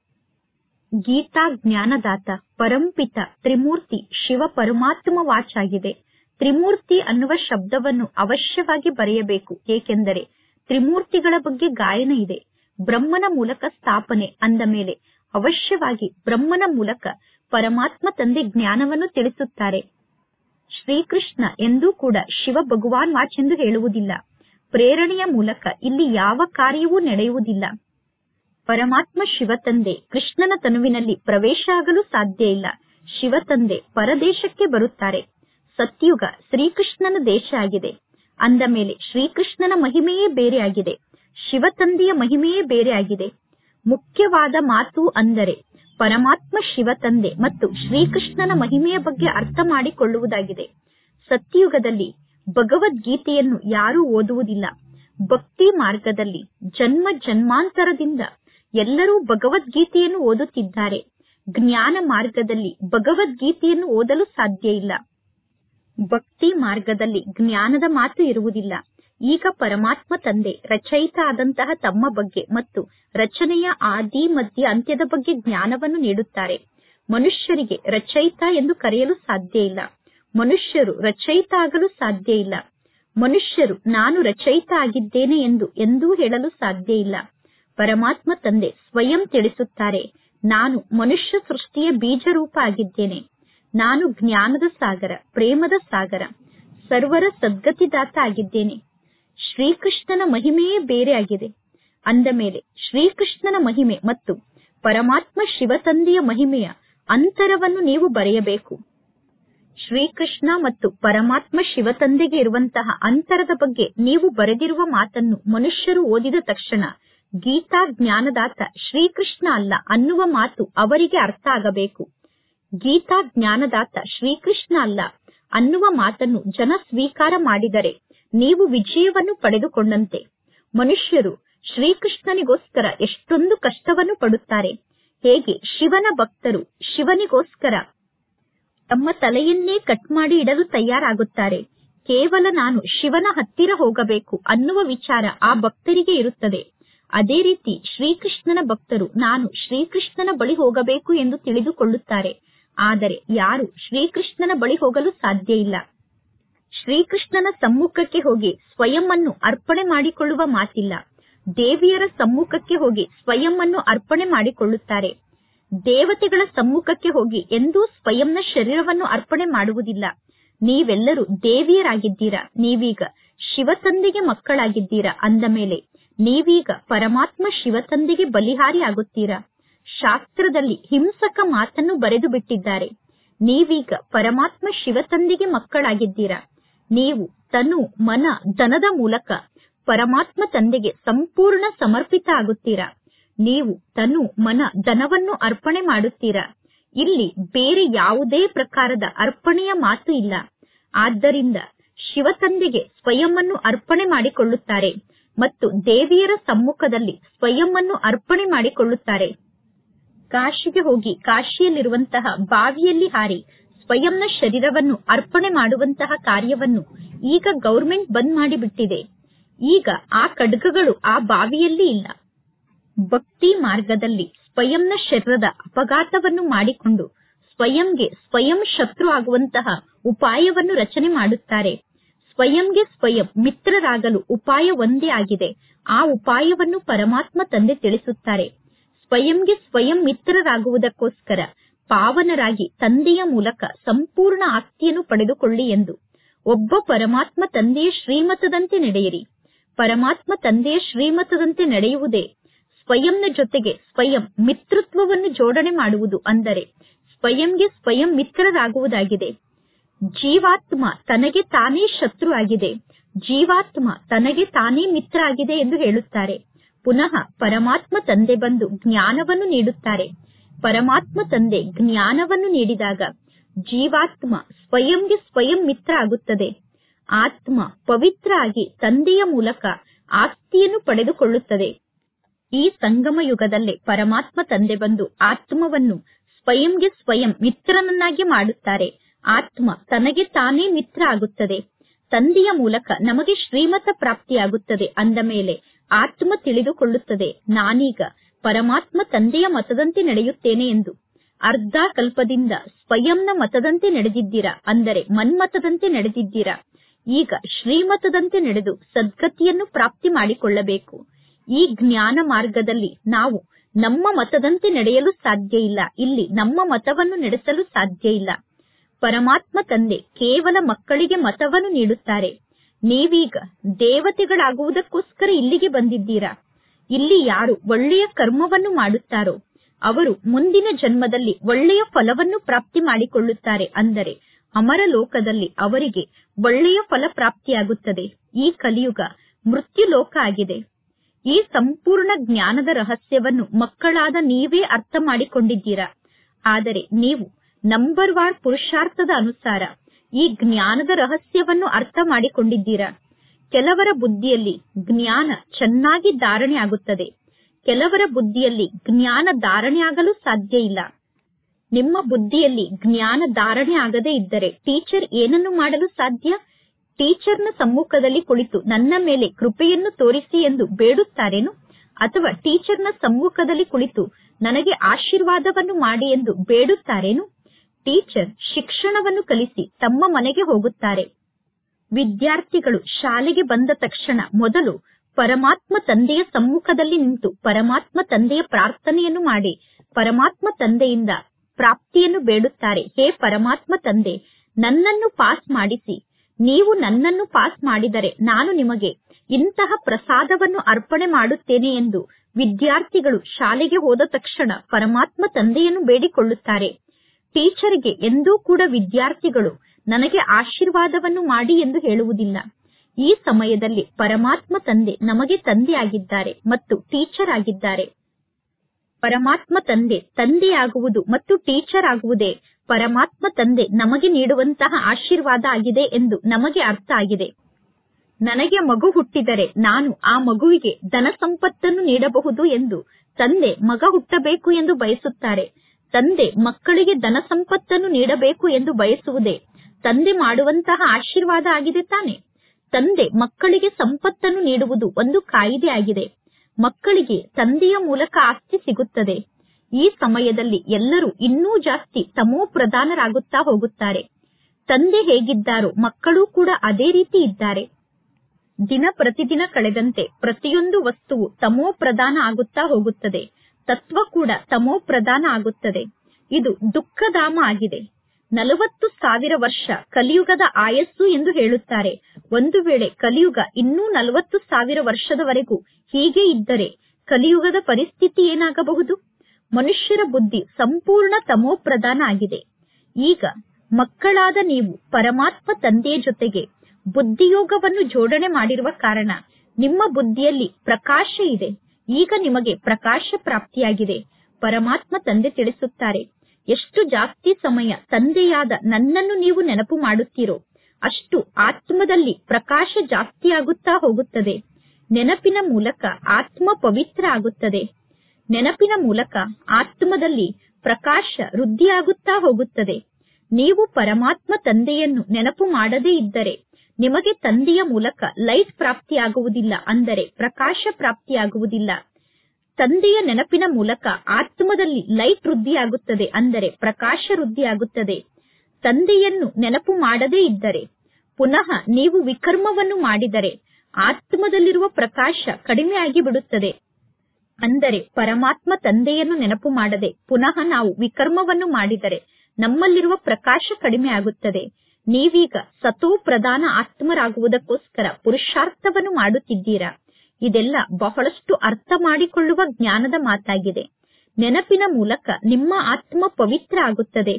ಗೀತಾ ಜ್ಞಾನದಾತ ಪರಂಪಿತ ತ್ರಿಮೂರ್ತಿ ಶಿವ ಪರಮಾತ್ಮ ವಾಚ್ ಆಗಿದೆ ತ್ರಿಮೂರ್ತಿ ಅನ್ನುವ ಶಬ್ದವನ್ನು ಅವಶ್ಯವಾಗಿ ಬರೆಯಬೇಕು ಏಕೆಂದರೆ ತ್ರಿಮೂರ್ತಿಗಳ ಬಗ್ಗೆ ಗಾಯನ ಇದೆ ಬ್ರಹ್ಮನ ಮೂಲಕ ಸ್ಥಾಪನೆ ಅಂದ ಮೇಲೆ ಅವಶ್ಯವಾಗಿ ಬ್ರಹ್ಮನ ಮೂಲಕ ಪರಮಾತ್ಮ ತಂದೆ ಜ್ಞಾನವನ್ನು ತಿಳಿಸುತ್ತಾರೆ ಶ್ರೀಕೃಷ್ಣ ಎಂದೂ ಕೂಡ ಶಿವ ಭಗವಾನ್ ವಾಚ್ ಎಂದು ಹೇಳುವುದಿಲ್ಲ ಪ್ರೇರಣೆಯ ಮೂಲಕ ಇಲ್ಲಿ ಯಾವ ಕಾರ್ಯವೂ ನಡೆಯುವುದಿಲ್ಲ ಪರಮಾತ್ಮ ಶಿವತಂದೆ ಕೃಷ್ಣನ ತನುವಿನಲ್ಲಿ ಪ್ರವೇಶ ಆಗಲು ಸಾಧ್ಯ ಇಲ್ಲ ಶಿವತಂದೆ ಪರದೇಶಕ್ಕೆ ಬರುತ್ತಾರೆ ಸತ್ಯುಗ ಶ್ರೀಕೃಷ್ಣನ ದೇಶ ಆಗಿದೆ ಅಂದ ಮೇಲೆ ಶ್ರೀಕೃಷ್ಣನ ಮಹಿಮೆಯೇ ಬೇರೆ ಆಗಿದೆ ಶಿವತಂದೆಯ ಮಹಿಮೆಯೇ ಬೇರೆ ಆಗಿದೆ ಮುಖ್ಯವಾದ ಮಾತು ಅಂದರೆ ಪರಮಾತ್ಮ ಶಿವತಂದೆ ಮತ್ತು ಶ್ರೀಕೃಷ್ಣನ ಮಹಿಮೆಯ ಬಗ್ಗೆ ಅರ್ಥ ಮಾಡಿಕೊಳ್ಳುವುದಾಗಿದೆ ಸತ್ಯಯುಗದಲ್ಲಿ ಭಗವದ್ಗೀತೆಯನ್ನು ಯಾರೂ ಓದುವುದಿಲ್ಲ ಭಕ್ತಿ ಮಾರ್ಗದಲ್ಲಿ ಜನ್ಮ ಜನ್ಮಾಂತರದಿಂದ ಎಲ್ಲರೂ ಭಗವದ್ಗೀತೆಯನ್ನು ಓದುತ್ತಿದ್ದಾರೆ ಜ್ಞಾನ ಮಾರ್ಗದಲ್ಲಿ ಭಗವದ್ಗೀತೆಯನ್ನು ಓದಲು ಸಾಧ್ಯ ಇಲ್ಲ ಭಕ್ತಿ ಮಾರ್ಗದಲ್ಲಿ ಜ್ಞಾನದ ಮಾತು ಇರುವುದಿಲ್ಲ ಈಗ ಪರಮಾತ್ಮ ತಂದೆ ರಚಯಿತ ಆದಂತಹ ತಮ್ಮ ಬಗ್ಗೆ ಮತ್ತು ರಚನೆಯ ಆದಿ ಮಧ್ಯ ಅಂತ್ಯದ ಬಗ್ಗೆ ಜ್ಞಾನವನ್ನು ನೀಡುತ್ತಾರೆ ಮನುಷ್ಯರಿಗೆ ರಚಯಿತ ಎಂದು ಕರೆಯಲು ಸಾಧ್ಯ ಇಲ್ಲ ಮನುಷ್ಯರು ರಚಯಿತ ಆಗಲು ಸಾಧ್ಯ ಇಲ್ಲ ಮನುಷ್ಯರು ನಾನು ರಚಯಿತ ಆಗಿದ್ದೇನೆ ಎಂದು ಎಂದೂ ಹೇಳಲು ಸಾಧ್ಯ ಇಲ್ಲ ಪರಮಾತ್ಮ ತಂದೆ ಸ್ವಯಂ ತಿಳಿಸುತ್ತಾರೆ ನಾನು ಮನುಷ್ಯ ಸೃಷ್ಟಿಯ ಬೀಜ ರೂಪ ಆಗಿದ್ದೇನೆ ನಾನು ಜ್ಞಾನದ ಸಾಗರ ಪ್ರೇಮದ ಸಾಗರ ಸರ್ವರ ಸದ್ಗತಿದಾತ ಆಗಿದ್ದೇನೆ ಶ್ರೀಕೃಷ್ಣನ ಮಹಿಮೆಯೇ ಬೇರೆ ಆಗಿದೆ ಅಂದ ಮೇಲೆ ಶ್ರೀಕೃಷ್ಣನ ಮಹಿಮೆ ಮತ್ತು ಪರಮಾತ್ಮ ಶಿವತಂದೆಯ ಮಹಿಮೆಯ ಅಂತರವನ್ನು ನೀವು ಬರೆಯಬೇಕು ಶ್ರೀಕೃಷ್ಣ ಮತ್ತು ಪರಮಾತ್ಮ ಶಿವತಂದೆಗೆ ಇರುವಂತಹ ಅಂತರದ ಬಗ್ಗೆ ನೀವು ಬರೆದಿರುವ ಮಾತನ್ನು ಮನುಷ್ಯರು ಓದಿದ ತಕ್ಷಣ ಗೀತಾ ಜ್ಞಾನದಾತ ಶ್ರೀಕೃಷ್ಣ ಅಲ್ಲ ಅನ್ನುವ ಮಾತು ಅವರಿಗೆ ಅರ್ಥ ಆಗಬೇಕು ಗೀತಾ ಜ್ಞಾನದಾತ ಶ್ರೀಕೃಷ್ಣ ಅಲ್ಲ ಅನ್ನುವ ಮಾತನ್ನು ಜನ ಸ್ವೀಕಾರ ಮಾಡಿದರೆ ನೀವು ವಿಜಯವನ್ನು ಪಡೆದುಕೊಂಡಂತೆ ಮನುಷ್ಯರು ಶ್ರೀಕೃಷ್ಣನಿಗೋಸ್ಕರ ಎಷ್ಟೊಂದು ಕಷ್ಟವನ್ನು ಪಡುತ್ತಾರೆ ಹೇಗೆ ಶಿವನ ಭಕ್ತರು ಶಿವನಿಗೋಸ್ಕರ ತಮ್ಮ ತಲೆಯನ್ನೇ ಕಟ್ ಮಾಡಿ ಇಡಲು ತಯಾರಾಗುತ್ತಾರೆ ಕೇವಲ ನಾನು ಶಿವನ ಹತ್ತಿರ ಹೋಗಬೇಕು ಅನ್ನುವ ವಿಚಾರ ಆ ಭಕ್ತರಿಗೆ ಇರುತ್ತದೆ ಅದೇ ರೀತಿ ಶ್ರೀಕೃಷ್ಣನ ಭಕ್ತರು ನಾನು ಶ್ರೀಕೃಷ್ಣನ ಬಳಿ ಹೋಗಬೇಕು ಎಂದು ತಿಳಿದುಕೊಳ್ಳುತ್ತಾರೆ ಆದರೆ ಯಾರು ಶ್ರೀಕೃಷ್ಣನ ಬಳಿ ಹೋಗಲು ಸಾಧ್ಯ ಇಲ್ಲ ಶ್ರೀಕೃಷ್ಣನ ಸಮ್ಮುಖಕ್ಕೆ ಹೋಗಿ ಸ್ವಯಂ ಅನ್ನು ಅರ್ಪಣೆ ಮಾಡಿಕೊಳ್ಳುವ ಮಾತಿಲ್ಲ ದೇವಿಯರ ಸಮ್ಮುಖಕ್ಕೆ ಹೋಗಿ ಸ್ವಯಂ ಅನ್ನು ಅರ್ಪಣೆ ಮಾಡಿಕೊಳ್ಳುತ್ತಾರೆ ದೇವತೆಗಳ ಸಮ್ಮುಖಕ್ಕೆ ಹೋಗಿ ಎಂದೂ ಸ್ವಯಂನ ಶರೀರವನ್ನು ಅರ್ಪಣೆ ಮಾಡುವುದಿಲ್ಲ ನೀವೆಲ್ಲರೂ ದೇವಿಯರಾಗಿದ್ದೀರಾ ನೀವೀಗ ಶಿವತಂದೆಗೆ ಮಕ್ಕಳಾಗಿದ್ದೀರಾ ಅಂದ ಮೇಲೆ ನೀವೀಗ ಪರಮಾತ್ಮ ಶಿವತಂದೆಗೆ ಬಲಿಹಾರಿ ಆಗುತ್ತೀರಾ ಶಾಸ್ತ್ರದಲ್ಲಿ ಹಿಂಸಕ ಮಾತನ್ನು ಬರೆದು ಬಿಟ್ಟಿದ್ದಾರೆ ನೀವೀಗ ಪರಮಾತ್ಮ ಶಿವತಂದೆಗೆ ಮಕ್ಕಳಾಗಿದ್ದೀರಾ ನೀವು ತನು ಮನ ಧನದ ಮೂಲಕ ಪರಮಾತ್ಮ ತಂದೆಗೆ ಸಂಪೂರ್ಣ ಸಮರ್ಪಿತ ಆಗುತ್ತೀರಾ ನೀವು ತನು ಮನ ಧನವನ್ನು ಅರ್ಪಣೆ ಮಾಡುತ್ತೀರಾ ಇಲ್ಲಿ ಬೇರೆ ಯಾವುದೇ ಪ್ರಕಾರದ ಅರ್ಪಣೆಯ ಮಾತು ಇಲ್ಲ ಆದ್ದರಿಂದ ಶಿವತಂದೆಗೆ ಸ್ವಯಂ ಅನ್ನು ಅರ್ಪಣೆ ಮಾಡಿಕೊಳ್ಳುತ್ತಾರೆ ಮತ್ತು ದೇವಿಯರ ಸಮ್ಮುಖದಲ್ಲಿ ಸ್ವಯಂ ಅನ್ನು ಅರ್ಪಣೆ ಮಾಡಿಕೊಳ್ಳುತ್ತಾರೆ ಕಾಶಿಗೆ ಹೋಗಿ ಕಾಶಿಯಲ್ಲಿರುವಂತಹ ಬಾವಿಯಲ್ಲಿ ಹಾರಿ ಸ್ವಯಂನ ಶರೀರವನ್ನು ಅರ್ಪಣೆ ಮಾಡುವಂತಹ ಕಾರ್ಯವನ್ನು ಈಗ ಗೌರ್ಮೆಂಟ್ ಬಂದ್ ಮಾಡಿಬಿಟ್ಟಿದೆ ಈಗ ಆ ಖಡ್ಗಗಳು ಆ ಬಾವಿಯಲ್ಲಿ ಇಲ್ಲ ಭಕ್ತಿ ಮಾರ್ಗದಲ್ಲಿ ಸ್ವಯಂನ ಶರೀರದ ಅಪಘಾತವನ್ನು ಮಾಡಿಕೊಂಡು ಸ್ವಯಂಗೆ ಸ್ವಯಂ ಶತ್ರು ಆಗುವಂತಹ ಉಪಾಯವನ್ನು ರಚನೆ ಮಾಡುತ್ತಾರೆ ಸ್ವಯಂಗೆ ಸ್ವಯಂ ಮಿತ್ರರಾಗಲು ಉಪಾಯ ಒಂದೇ ಆಗಿದೆ ಆ ಉಪಾಯವನ್ನು ಪರಮಾತ್ಮ ತಂದೆ ತಿಳಿಸುತ್ತಾರೆ ಸ್ವಯಂಗೆ ಸ್ವಯಂ ಮಿತ್ರರಾಗುವುದಕ್ಕೋಸ್ಕರ ಪಾವನರಾಗಿ ತಂದೆಯ ಮೂಲಕ ಸಂಪೂರ್ಣ ಆಸ್ತಿಯನ್ನು ಪಡೆದುಕೊಳ್ಳಿ ಎಂದು ಒಬ್ಬ ಪರಮಾತ್ಮ ತಂದೆಯ ಶ್ರೀಮತದಂತೆ ನಡೆಯಿರಿ ಪರಮಾತ್ಮ ತಂದೆಯ ಶ್ರೀಮತದಂತೆ ನಡೆಯುವುದೇ ಸ್ವಯಂನ ಜೊತೆಗೆ ಸ್ವಯಂ ಮಿತ್ರತ್ವವನ್ನು ಜೋಡಣೆ ಮಾಡುವುದು ಅಂದರೆ ಸ್ವಯಂಗೆ ಸ್ವಯಂ ಮಿತ್ರರಾಗುವುದಾಗಿದೆ ಜೀವಾತ್ಮ ತನಗೆ ತಾನೇ ಶತ್ರು ಆಗಿದೆ ಜೀವಾತ್ಮ ತನಗೆ ತಾನೇ ಮಿತ್ರ ಆಗಿದೆ ಎಂದು ಹೇಳುತ್ತಾರೆ ಪುನಃ ಪರಮಾತ್ಮ ತಂದೆ ಬಂದು ಜ್ಞಾನವನ್ನು ನೀಡುತ್ತಾರೆ ಪರಮಾತ್ಮ ತಂದೆ ಜ್ಞಾನವನ್ನು ನೀಡಿದಾಗ ಜೀವಾತ್ಮ ಸ್ವಯಂಗೆ ಸ್ವಯಂ ಮಿತ್ರ ಆಗುತ್ತದೆ ಆತ್ಮ ಪವಿತ್ರ ಆಗಿ ತಂದೆಯ ಮೂಲಕ ಆಸ್ತಿಯನ್ನು ಪಡೆದುಕೊಳ್ಳುತ್ತದೆ ಈ ಸಂಗಮ ಯುಗದಲ್ಲೇ ಪರಮಾತ್ಮ ತಂದೆ ಬಂದು ಆತ್ಮವನ್ನು ಸ್ವಯಂಗೆ ಸ್ವಯಂ ಮಿತ್ರನನ್ನಾಗಿ ಮಾಡುತ್ತಾರೆ ಆತ್ಮ ತನಗೆ ತಾನೇ ಮಿತ್ರ ಆಗುತ್ತದೆ ತಂದೆಯ ಮೂಲಕ ನಮಗೆ ಶ್ರೀಮತ ಪ್ರಾಪ್ತಿಯಾಗುತ್ತದೆ ಅಂದ ಮೇಲೆ ಆತ್ಮ ತಿಳಿದುಕೊಳ್ಳುತ್ತದೆ ನಾನೀಗ ಪರಮಾತ್ಮ ತಂದೆಯ ಮತದಂತೆ ನಡೆಯುತ್ತೇನೆ ಎಂದು ಅರ್ಧ ಕಲ್ಪದಿಂದ ಸ್ವಯಂನ ಮತದಂತೆ ನಡೆದಿದ್ದೀರಾ ಅಂದರೆ ಮನ್ಮತದಂತೆ ನಡೆದಿದ್ದೀರಾ ಈಗ ಶ್ರೀಮತದಂತೆ ನಡೆದು ಸದ್ಗತಿಯನ್ನು ಪ್ರಾಪ್ತಿ ಮಾಡಿಕೊಳ್ಳಬೇಕು ಈ ಜ್ಞಾನ ಮಾರ್ಗದಲ್ಲಿ ನಾವು ನಮ್ಮ ಮತದಂತೆ ನಡೆಯಲು ಸಾಧ್ಯ ಇಲ್ಲ ಇಲ್ಲಿ ನಮ್ಮ ಮತವನ್ನು ನಡೆಸಲು ಸಾಧ್ಯ ಇಲ್ಲ ಪರಮಾತ್ಮ ತಂದೆ ಕೇವಲ ಮಕ್ಕಳಿಗೆ ಮತವನ್ನು ನೀಡುತ್ತಾರೆ ನೀವೀಗ ದೇವತೆಗಳಾಗುವುದಕ್ಕೋಸ್ಕರ ಇಲ್ಲಿಗೆ ಬಂದಿದ್ದೀರಾ ಇಲ್ಲಿ ಯಾರು ಒಳ್ಳೆಯ ಕರ್ಮವನ್ನು ಮಾಡುತ್ತಾರೋ ಅವರು ಮುಂದಿನ ಜನ್ಮದಲ್ಲಿ ಒಳ್ಳೆಯ ಫಲವನ್ನು ಪ್ರಾಪ್ತಿ ಮಾಡಿಕೊಳ್ಳುತ್ತಾರೆ ಅಂದರೆ ಅಮರ ಲೋಕದಲ್ಲಿ ಅವರಿಗೆ ಒಳ್ಳೆಯ ಫಲ ಪ್ರಾಪ್ತಿಯಾಗುತ್ತದೆ ಈ ಕಲಿಯುಗ ಮೃತ್ಯು ಲೋಕ ಆಗಿದೆ ಈ ಸಂಪೂರ್ಣ ಜ್ಞಾನದ ರಹಸ್ಯವನ್ನು ಮಕ್ಕಳಾದ ನೀವೇ ಅರ್ಥ ಮಾಡಿಕೊಂಡಿದ್ದೀರಾ ಆದರೆ ನೀವು ನಂಬರ್ ವಾರ್ ಪುರುಷಾರ್ಥದ ಅನುಸಾರ ಈ ಜ್ಞಾನದ ರಹಸ್ಯವನ್ನು ಅರ್ಥ ಮಾಡಿಕೊಂಡಿದ್ದೀರಾ ಕೆಲವರ ಬುದ್ಧಿಯಲ್ಲಿ ಜ್ಞಾನ ಚೆನ್ನಾಗಿ ಧಾರಣೆ ಆಗುತ್ತದೆ ಕೆಲವರ ಬುದ್ಧಿಯಲ್ಲಿ ಜ್ಞಾನ ಧಾರಣೆ ಆಗಲು ಸಾಧ್ಯ ಇಲ್ಲ ನಿಮ್ಮ ಬುದ್ಧಿಯಲ್ಲಿ ಜ್ಞಾನ ಧಾರಣೆ ಆಗದೇ ಇದ್ದರೆ ಟೀಚರ್ ಏನನ್ನು ಮಾಡಲು ಸಾಧ್ಯ ಟೀಚರ್ನ ಸಮ್ಮುಖದಲ್ಲಿ ಕುಳಿತು ನನ್ನ ಮೇಲೆ ಕೃಪೆಯನ್ನು ತೋರಿಸಿ ಎಂದು ಬೇಡುತ್ತಾರೇನು ಅಥವಾ ಟೀಚರ್ನ ಸಮ್ಮುಖದಲ್ಲಿ ಕುಳಿತು ನನಗೆ ಆಶೀರ್ವಾದವನ್ನು ಮಾಡಿ ಎಂದು ಬೇಡುತ್ತಾರೇನು ಟೀಚರ್ ಶಿಕ್ಷಣವನ್ನು ಕಲಿಸಿ ತಮ್ಮ ಮನೆಗೆ ಹೋಗುತ್ತಾರೆ ವಿದ್ಯಾರ್ಥಿಗಳು ಶಾಲೆಗೆ ಬಂದ ತಕ್ಷಣ ಮೊದಲು ಪರಮಾತ್ಮ ತಂದೆಯ ಸಮ್ಮುಖದಲ್ಲಿ ನಿಂತು ಪರಮಾತ್ಮ ತಂದೆಯ ಪ್ರಾರ್ಥನೆಯನ್ನು ಮಾಡಿ ಪರಮಾತ್ಮ ತಂದೆಯಿಂದ ಪ್ರಾಪ್ತಿಯನ್ನು ಬೇಡುತ್ತಾರೆ ಹೇ ಪರಮಾತ್ಮ ತಂದೆ ನನ್ನನ್ನು ಪಾಸ್ ಮಾಡಿಸಿ ನೀವು ನನ್ನನ್ನು ಪಾಸ್ ಮಾಡಿದರೆ ನಾನು ನಿಮಗೆ ಇಂತಹ ಪ್ರಸಾದವನ್ನು ಅರ್ಪಣೆ ಮಾಡುತ್ತೇನೆ ಎಂದು ವಿದ್ಯಾರ್ಥಿಗಳು ಶಾಲೆಗೆ ಹೋದ ತಕ್ಷಣ ಪರಮಾತ್ಮ ತಂದೆಯನ್ನು ಬೇಡಿಕೊಳ್ಳುತ್ತಾರೆ ಟೀಚರ್ಗೆ ಎಂದೂ ಕೂಡ ವಿದ್ಯಾರ್ಥಿಗಳು ನನಗೆ ಆಶೀರ್ವಾದವನ್ನು ಮಾಡಿ ಎಂದು ಹೇಳುವುದಿಲ್ಲ ಈ ಸಮಯದಲ್ಲಿ ಪರಮಾತ್ಮ ತಂದೆ ನಮಗೆ ತಂದೆಯಾಗಿದ್ದಾರೆ ಮತ್ತು ಟೀಚರ್ ಆಗಿದ್ದಾರೆ ಪರಮಾತ್ಮ ತಂದೆ ತಂದೆಯಾಗುವುದು ಮತ್ತು ಟೀಚರ್ ಆಗುವುದೇ ಪರಮಾತ್ಮ ತಂದೆ ನಮಗೆ ನೀಡುವಂತಹ ಆಶೀರ್ವಾದ ಆಗಿದೆ ಎಂದು ನಮಗೆ ಅರ್ಥ ಆಗಿದೆ ನನಗೆ ಮಗು ಹುಟ್ಟಿದರೆ ನಾನು ಆ ಮಗುವಿಗೆ ಧನ ಸಂಪತ್ತನ್ನು ನೀಡಬಹುದು ಎಂದು ತಂದೆ ಮಗ ಹುಟ್ಟಬೇಕು ಎಂದು ಬಯಸುತ್ತಾರೆ ತಂದೆ ಮಕ್ಕಳಿಗೆ ಧನ ಸಂಪತ್ತನ್ನು ನೀಡಬೇಕು ಎಂದು ಬಯಸುವುದೇ ತಂದೆ ಮಾಡುವಂತಹ ಆಶೀರ್ವಾದ ಆಗಿದೆ ತಾನೆ ತಂದೆ ಮಕ್ಕಳಿಗೆ ಸಂಪತ್ತನ್ನು ನೀಡುವುದು ಒಂದು ಕಾಯಿದೆ ಆಗಿದೆ ಮಕ್ಕಳಿಗೆ ತಂದೆಯ ಮೂಲಕ ಆಸ್ತಿ ಸಿಗುತ್ತದೆ ಈ ಸಮಯದಲ್ಲಿ ಎಲ್ಲರೂ ಇನ್ನೂ ಜಾಸ್ತಿ ತಮೋ ಪ್ರಧಾನರಾಗುತ್ತಾ ಹೋಗುತ್ತಾರೆ ತಂದೆ ಹೇಗಿದ್ದಾರೋ ಮಕ್ಕಳು ಕೂಡ ಅದೇ ರೀತಿ ಇದ್ದಾರೆ ದಿನ ಪ್ರತಿದಿನ ಕಳೆದಂತೆ ಪ್ರತಿಯೊಂದು ವಸ್ತುವು ತಮೋ ಪ್ರಧಾನ ಆಗುತ್ತಾ ಹೋಗುತ್ತದೆ ತತ್ವ ಕೂಡ ತಮೋ ಪ್ರಧಾನ ಆಗುತ್ತದೆ ಇದು ದುಃಖಧಾಮ ಆಗಿದೆ ನಲವತ್ತು ಸಾವಿರ ವರ್ಷ ಕಲಿಯುಗದ ಆಯಸ್ಸು ಎಂದು ಹೇಳುತ್ತಾರೆ ಒಂದು ವೇಳೆ ಕಲಿಯುಗ ಇನ್ನೂ ನಲವತ್ತು ಸಾವಿರ ವರ್ಷದವರೆಗೂ ಹೀಗೆ ಇದ್ದರೆ ಕಲಿಯುಗದ ಪರಿಸ್ಥಿತಿ ಏನಾಗಬಹುದು ಮನುಷ್ಯರ ಬುದ್ಧಿ ಸಂಪೂರ್ಣ ತಮೋ ಪ್ರಧಾನ ಆಗಿದೆ ಈಗ ಮಕ್ಕಳಾದ ನೀವು ಪರಮಾತ್ಮ ತಂದೆಯ ಜೊತೆಗೆ ಬುದ್ಧಿಯೋಗವನ್ನು ಜೋಡಣೆ ಮಾಡಿರುವ ಕಾರಣ ನಿಮ್ಮ ಬುದ್ಧಿಯಲ್ಲಿ ಪ್ರಕಾಶ ಇದೆ ಈಗ ನಿಮಗೆ ಪ್ರಕಾಶ ಪ್ರಾಪ್ತಿಯಾಗಿದೆ ಪರಮಾತ್ಮ ತಂದೆ ತಿಳಿಸುತ್ತಾರೆ ಎಷ್ಟು ಜಾಸ್ತಿ ಸಮಯ ತಂದೆಯಾದ ನನ್ನನ್ನು ನೀವು ನೆನಪು ಮಾಡುತ್ತೀರೋ ಅಷ್ಟು ಆತ್ಮದಲ್ಲಿ ಪ್ರಕಾಶ ಜಾಸ್ತಿಯಾಗುತ್ತಾ ಹೋಗುತ್ತದೆ ನೆನಪಿನ ಮೂಲಕ ಆತ್ಮ ಪವಿತ್ರ ಆಗುತ್ತದೆ ನೆನಪಿನ ಮೂಲಕ ಆತ್ಮದಲ್ಲಿ ಪ್ರಕಾಶ ವೃದ್ಧಿಯಾಗುತ್ತಾ ಹೋಗುತ್ತದೆ ನೀವು ಪರಮಾತ್ಮ ತಂದೆಯನ್ನು ನೆನಪು ಮಾಡದೇ ಇದ್ದರೆ ನಿಮಗೆ ತಂದೆಯ ಮೂಲಕ ಲೈಟ್ ಪ್ರಾಪ್ತಿಯಾಗುವುದಿಲ್ಲ ಅಂದರೆ ಪ್ರಕಾಶ ಪ್ರಾಪ್ತಿಯಾಗುವುದಿಲ್ಲ ತಂದೆಯ ನೆನಪಿನ ಮೂಲಕ ಆತ್ಮದಲ್ಲಿ ಲೈಟ್ ವೃದ್ಧಿಯಾಗುತ್ತದೆ ಅಂದರೆ ಪ್ರಕಾಶ ವೃದ್ಧಿಯಾಗುತ್ತದೆ ತಂದೆಯನ್ನು ನೆನಪು ಮಾಡದೇ ಇದ್ದರೆ ಪುನಃ ನೀವು ವಿಕರ್ಮವನ್ನು ಮಾಡಿದರೆ ಆತ್ಮದಲ್ಲಿರುವ ಪ್ರಕಾಶ ಕಡಿಮೆಯಾಗಿ ಬಿಡುತ್ತದೆ ಅಂದರೆ ಪರಮಾತ್ಮ ತಂದೆಯನ್ನು ನೆನಪು ಮಾಡದೆ ಪುನಃ ನಾವು ವಿಕರ್ಮವನ್ನು ಮಾಡಿದರೆ ನಮ್ಮಲ್ಲಿರುವ ಪ್ರಕಾಶ ಕಡಿಮೆ ಆಗುತ್ತದೆ ನೀವೀಗ ಸತೋ ಪ್ರಧಾನ ಆತ್ಮರಾಗುವುದಕ್ಕೋಸ್ಕರ ಪುರುಷಾರ್ಥವನ್ನು ಮಾಡುತ್ತಿದ್ದೀರಾ ಇದೆಲ್ಲ ಬಹಳಷ್ಟು ಅರ್ಥ ಮಾಡಿಕೊಳ್ಳುವ ಜ್ಞಾನದ ಮಾತಾಗಿದೆ ನೆನಪಿನ ಮೂಲಕ ನಿಮ್ಮ ಆತ್ಮ ಪವಿತ್ರ ಆಗುತ್ತದೆ